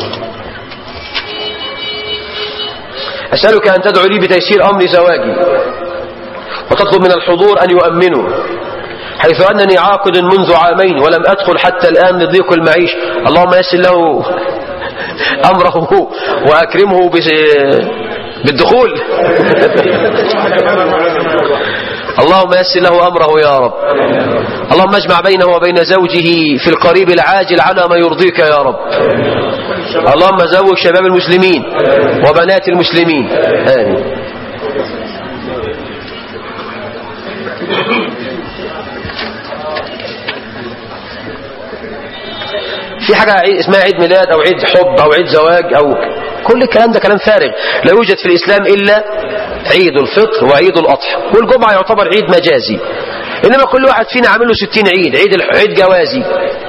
أسألك أن تدعو لي بتيسير أمر زواجي وتطلب من الحضور أن يؤمنوا حيث أنني عاقد منذ عامين ولم أدخل حتى الآن لضيق المعيش اللهم يسر له أمره وأكرمه بالدخول اللهم يسر له أمره يا رب اللهم اجمع بينه وبين زوجه في القريب العاجل على ما يرضيك يا رب اللهم زوج شباب المسلمين وبنات المسلمين آمين في حاجة اسمها عيد ميلاد أو عيد حب أو عيد زواج أو كل الكلام ده كلام فارغ لا يوجد في الإسلام إلا عيد الفطر وعيد الأضحى والجمعة يعتبر عيد مجازي إنما كل واحد فينا عامل له 60 عيد عيد عيد جوازي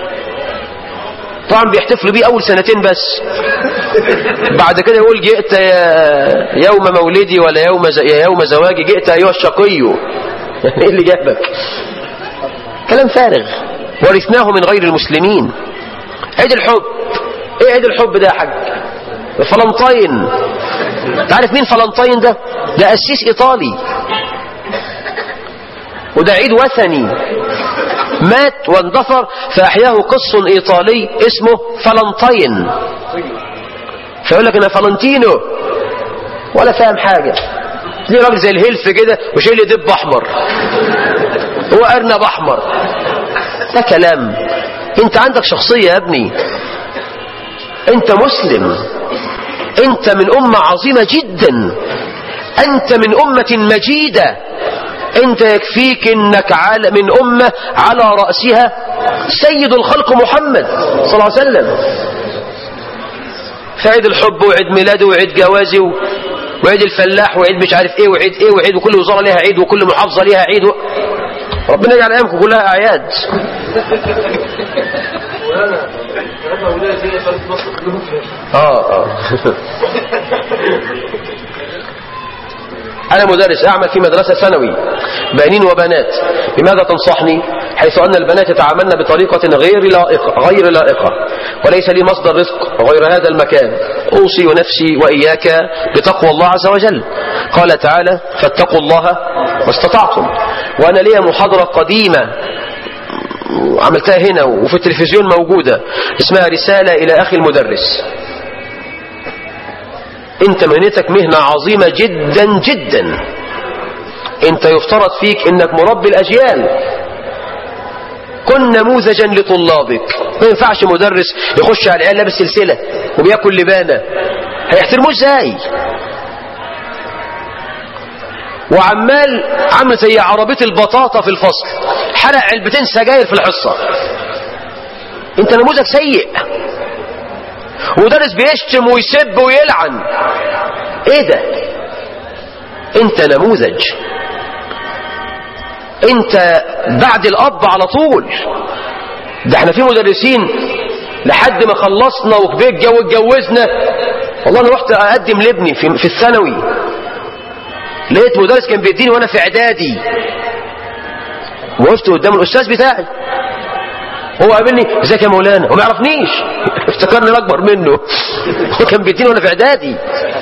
طبعا بيحتفلوا بيه أول سنتين بس بعد كده يقول جئت يا يوم مولدي ولا يوم يا يوم زواجي جئت أيها الشقي يعني إيه اللي جابك كلام فارغ ورثناه من غير المسلمين عيد الحب ايه عيد الحب ده يا حاج فلنطين تعرف مين فلنطين ده ده قسيس ايطالي وده عيد وثني مات واندثر فاحياه قص ايطالي اسمه فلنطين فيقول لك انا فلنتينو ولا فاهم حاجه ليه راجل زي الهلف كده وشايل لي دب احمر هو ارنب احمر ده كلام انت عندك شخصية يا ابني انت مسلم انت من امة عظيمة جدا انت من امة مجيدة انت يكفيك انك على من امة على رأسها سيد الخلق محمد صلى الله عليه وسلم فعيد الحب وعيد ميلاده وعيد جوازه وعيد الفلاح وعيد مش عارف ايه وعيد ايه وعيد وكل وزارة ليها عيد وكل محافظة ليها عيد و... ربنا يجعل ايامكم كلها اعياد اه اه أنا مدرس أعمل في مدرسة ثانوي بنين وبنات بماذا تنصحني حيث أن البنات يتعاملن بطريقة غير لائقة غير لائقة وليس لي مصدر رزق غير هذا المكان أوصي نفسي وإياك بتقوى الله عز وجل قال تعالى فاتقوا الله ما استطعتم وانا ليا محاضرة قديمة عملتها هنا وفي التلفزيون موجودة اسمها رسالة الى اخي المدرس انت مهنتك مهنة عظيمة جدا جدا انت يفترض فيك انك مربي الاجيال كن نموذجا لطلابك ما ينفعش مدرس يخش على العيال لابس سلسلة وبياكل لبانة هيحترموه ازاي وعمال عامل زي عربية البطاطا في الفصل حرق علبتين سجاير في الحصة انت نموذج سيء مدرس بيشتم ويسب ويلعن ايه ده انت نموذج انت بعد الاب على طول ده احنا في مدرسين لحد ما خلصنا وكبيت جو اتجوزنا والله انا رحت اقدم لابني في, في الثانوي لقيت مدرس كان بيديني وانا في اعدادي وقفت قدام الاستاذ بتاعي هو قابلني ازيك يا مولانا هو ما يعرفنيش افتكرني انا اكبر منه هو كان بيديني وانا في اعدادي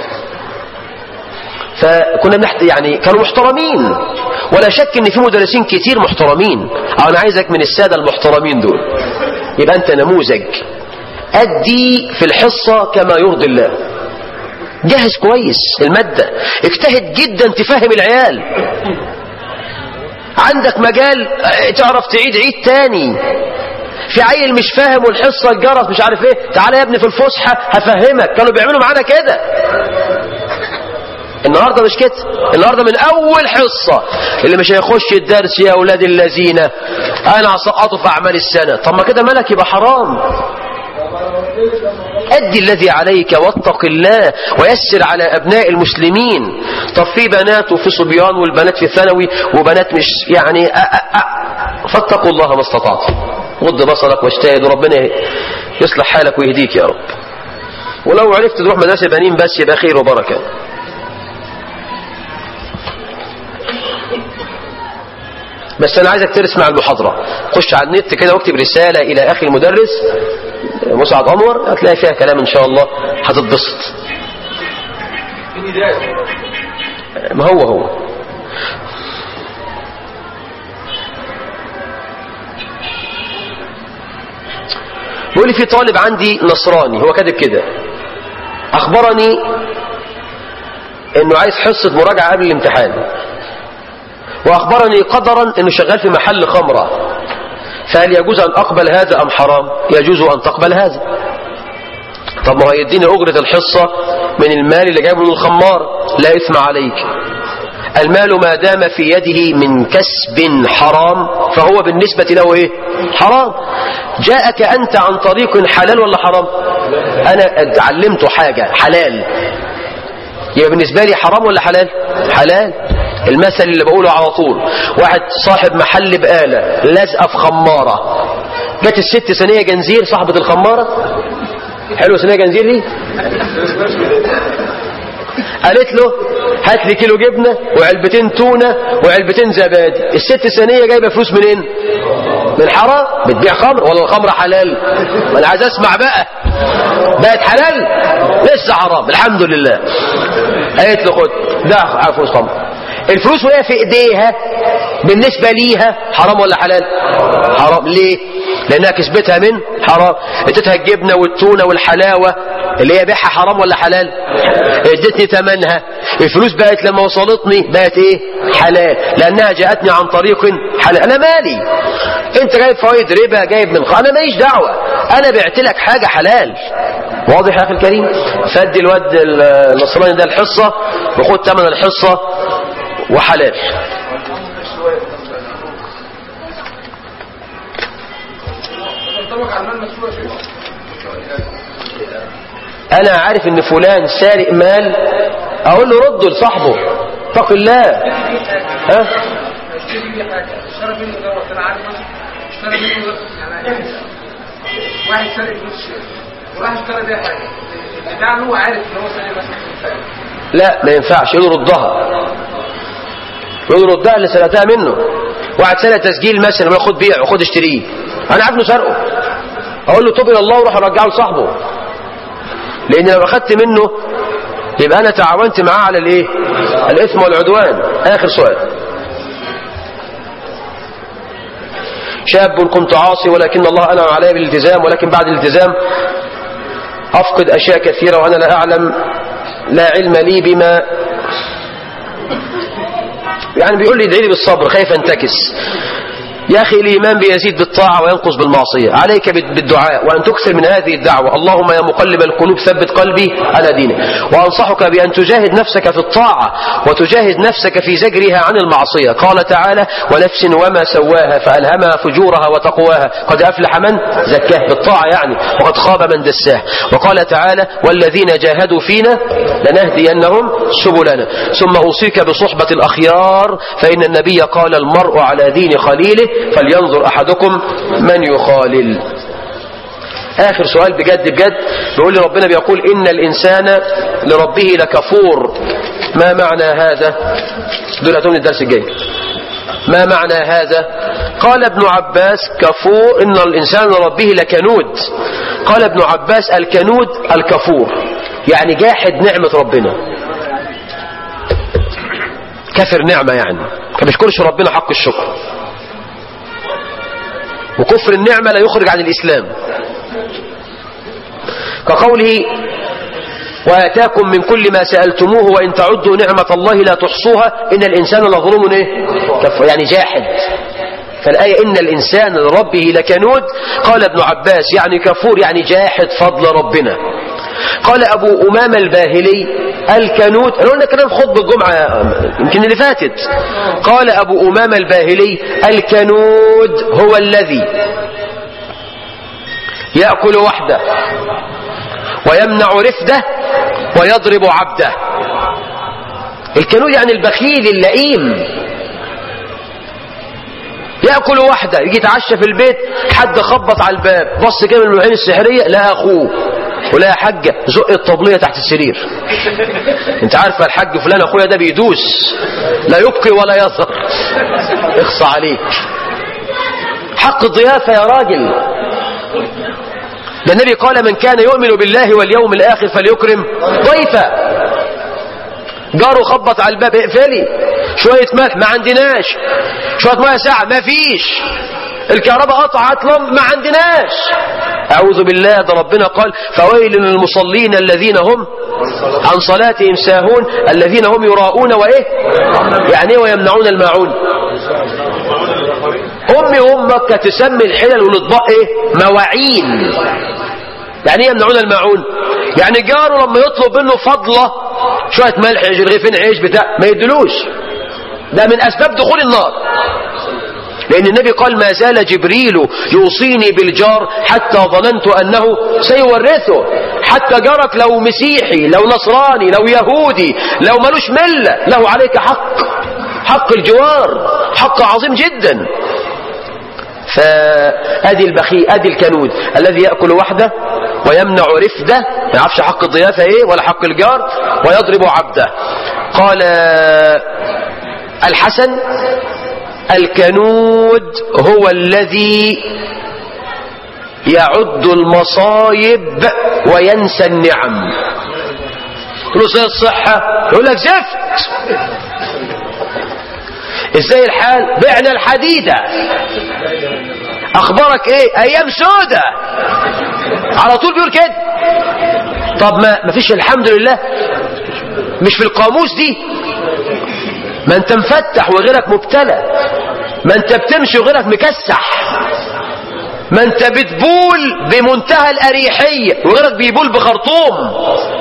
فكنا بنحت يعني كانوا محترمين ولا شك ان في مدرسين كتير محترمين أو انا عايزك من الساده المحترمين دول يبقى انت نموذج ادي في الحصه كما يرضي الله جهز كويس الماده اجتهد جدا تفهم العيال عندك مجال تعرف تعيد عيد تاني في عيل مش فاهم والحصه الجرس مش عارف ايه تعالى يا ابني في الفسحه هفهمك كانوا بيعملوا معانا كده النهاردة مش كده النهاردة من أول حصة اللي مش هيخش الدرس يا أولاد الذين أنا هسقطه في أعمال السنة طب ما كده ملك يبقى حرام أدي الذي عليك واتق الله ويسر على أبناء المسلمين طب في بنات وفي صبيان والبنات في ثانوي وبنات مش يعني أ أ أ فاتقوا الله ما استطعتم غض بصرك واجتهد وربنا يصلح حالك ويهديك يا رب ولو عرفت تروح مدرسة بنين بس يبقى خير وبركة بس انا عايزك تسمع المحاضرة خش على النت كده واكتب رسالة الى اخي المدرس مسعد انور هتلاقي فيها كلام ان شاء الله هتتبسط ما هو هو بيقول لي في طالب عندي نصراني هو كاتب كده اخبرني انه عايز حصة مراجعة قبل الامتحان واخبرني قدرا انه شغال في محل خمرة فهل يجوز ان اقبل هذا ام حرام يجوز ان تقبل هذا طب ما هو يديني اجرة الحصة من المال اللي جايبه من الخمار لا اثم عليك المال ما دام في يده من كسب حرام فهو بالنسبة له ايه حرام جاءك انت عن طريق حلال ولا حرام انا علمته حاجة حلال يبقى بالنسبة لي حرام ولا حلال حلال المثل اللي بقوله على طول واحد صاحب محل بقالة لازقة في خمارة جت الست ثانية جنزير صاحبة الخمارة حلو ثانية جنزير دي قالت له هات لي كيلو جبنة وعلبتين تونة وعلبتين زبادي الست ثانية جايبة فلوس منين من حرام بتبيع خمر ولا الخمر حلال ما انا عايز اسمع بقى بقت حلال لسه حرام الحمد لله قالت له خد ده فلوس خمر الفلوس وهي في ايديها بالنسبة ليها حرام ولا حلال حرام ليه لانها كسبتها من حرام اديتها الجبنة والتونة والحلاوة اللي هي بيعها حرام ولا حلال ادتني ثمنها الفلوس بقت لما وصلتني بقت ايه حلال لانها جاءتني عن طريق حلال انا مالي انت جايب فوائد ربا جايب من خ... انا ماليش دعوة انا بعت لك حاجة حلال واضح يا اخي الكريم فدي الواد النصراني ده الحصة وخد ثمن الحصة وحلال انا عارف ان فلان سارق مال اقول له رده لصاحبه اتق الله ها واحد سارق فلوس وراح اشترى بيها حاجه البتاع هو عارف ان هو سارق مثلا لا ما ينفعش يقول ردها يقول ردها اللي سرقتها منه واحد سرق تسجيل مثلا يقول خد بيع وخد اشتريه انا عارف انه سرقه اقول له توب الى الله وروح ارجعه لصاحبه لان لو اخدت منه يبقى انا تعاونت معاه على الايه الاثم والعدوان اخر سؤال شاب كنت عاصي ولكن الله أنعم علي بالالتزام ولكن بعد الالتزام أفقد أشياء كثيرة وأنا لا أعلم لا علم لي بما يعني بيقول لي ادعي لي بالصبر خايف انتكس يا أخي الإيمان بيزيد بالطاعة وينقص بالمعصية عليك بالدعاء وأن تكثر من هذه الدعوة اللهم يا مقلب القلوب ثبت قلبي على دينك وأنصحك بأن تجاهد نفسك في الطاعة وتجاهد نفسك في زجرها عن المعصية قال تعالى ونفس وما سواها فألهمها فجورها وتقواها قد أفلح من زكاه بالطاعة يعني وقد خاب من دساه وقال تعالى والذين جاهدوا فينا لنهدينهم سبلنا ثم أوصيك بصحبة الأخيار فإن النبي قال المرء على دين خليله فلينظر أحدكم من يخالل آخر سؤال بجد بجد بيقول لي ربنا بيقول إن الإنسان لربه لكفور ما معنى هذا دول هتوني الدرس الجاي ما معنى هذا قال ابن عباس كفور إن الإنسان لربه لكنود قال ابن عباس الكنود الكفور يعني جاحد نعمة ربنا كفر نعمة يعني ما بيشكرش ربنا حق الشكر وكفر النعمة لا يخرج عن الإسلام كقوله وآتاكم من كل ما سألتموه وإن تعدوا نعمة الله لا تحصوها إن الإنسان لظلوم إيه؟ كفر يعني جاحد فالآية إن الإنسان لربه لكنود قال ابن عباس يعني كفور يعني جاحد فضل ربنا قال أبو أمام الباهلي الكنود أنا قلنا كلام خطبة الجمعة يمكن اللي فاتت قال أبو أمام الباهلي الكنود هو الذي يأكل وحده ويمنع رفده ويضرب عبده الكنود يعني البخيل اللئيم يأكل وحده يجي يتعشى في البيت حد خبط على الباب بص كده من العين السحرية لا أخوه ولا يا حاجة زق الطبلية تحت السرير انت عارفة الحاج فلان اخويا ده بيدوس لا يبقي ولا يظهر اخصى عليك حق الضيافة يا راجل ده النبي قال من كان يؤمن بالله واليوم الآخر فليكرم ضيفه جاره خبط على الباب اقفلي شوية ملح ما عندناش شوية ميه ساعة ما فيش الكهرباء قطعت لم ما عندناش أعوذ بالله ده ربنا قال فويل للمصلين الذين هم عن صلاتهم ساهون الذين هم يراؤون وإيه يعني إيه ويمنعون الماعون أمي أمك تسمي الحلل والأطباق إيه مواعين يعني ايه يمنعون الماعون يعني جاره لما يطلب منه فضلة شوية ملح رغيفين عيش بتاع ما يدلوش ده من أسباب دخول النار لأن النبي قال ما زال جبريل يوصيني بالجار حتى ظننت أنه سيورثه حتى جارك لو مسيحي لو نصراني لو يهودي لو ملوش ملة له عليك حق حق الجوار حق عظيم جدا فأدي البخي أدي الكنود الذي يأكل وحده ويمنع رفده ما يعرفش حق الضيافة ايه ولا حق الجار ويضرب عبده قال الحسن الكنود هو الذي يعد المصايب وينسى النعم تقول له زي الصحة يقول لك زفت ازاي الحال بعنا الحديدة اخبارك ايه ايام سودة على طول بيقول كده طب ما مفيش الحمد لله مش في القاموس دي ما انت مفتح وغيرك مبتلى ما انت بتمشي وغيرك مكسح ما انت بتبول بمنتهى الاريحية وغيرك بيبول بخرطوم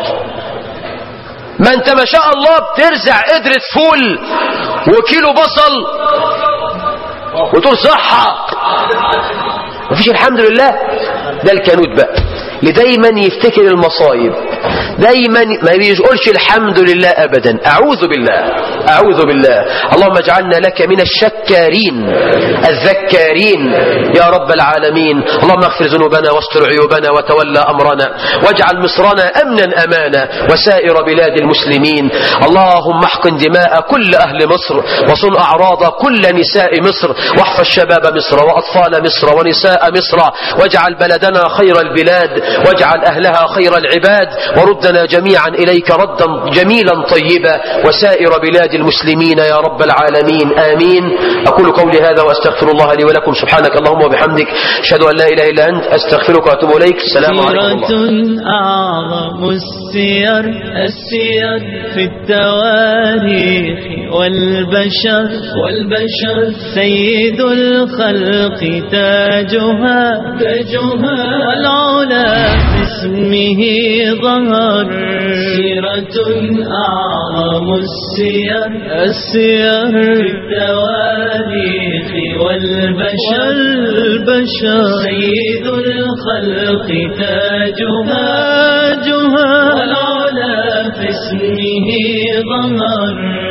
ما انت ما شاء الله بترزع قدرة فول وكيلو بصل وتقول صحة مفيش الحمد لله ده الكنود بقى اللي دايما يفتكر المصايب دايما ما بيقولش الحمد لله ابدا اعوذ بالله اعوذ بالله اللهم اجعلنا لك من الشكارين الذكارين يا رب العالمين اللهم اغفر ذنوبنا واستر عيوبنا وتولى امرنا واجعل مصرنا امنا امانا وسائر بلاد المسلمين اللهم احقن دماء كل اهل مصر وصن اعراض كل نساء مصر واحفظ شباب مصر واطفال مصر ونساء مصر واجعل بلدنا خير البلاد واجعل اهلها خير العباد وردنا جميعا إليك ردا جميلا طيبا وسائر بلاد المسلمين يا رب العالمين آمين أقول قولي هذا وأستغفر الله لي ولكم سبحانك اللهم وبحمدك أشهد أن لا إله إلا أنت أستغفرك وأتوب إليك السلام عليكم ورحمة سيرة الله أعظم السير السير في التواريخ والبشر والبشر سيد الخلق تاجها تاجها والعلا في اسمه ظهر سيرة أعظم السير السير في التواريخ والبشر والبشر سيد الخلق تاجها تاجها والعلا في اسمه ظهر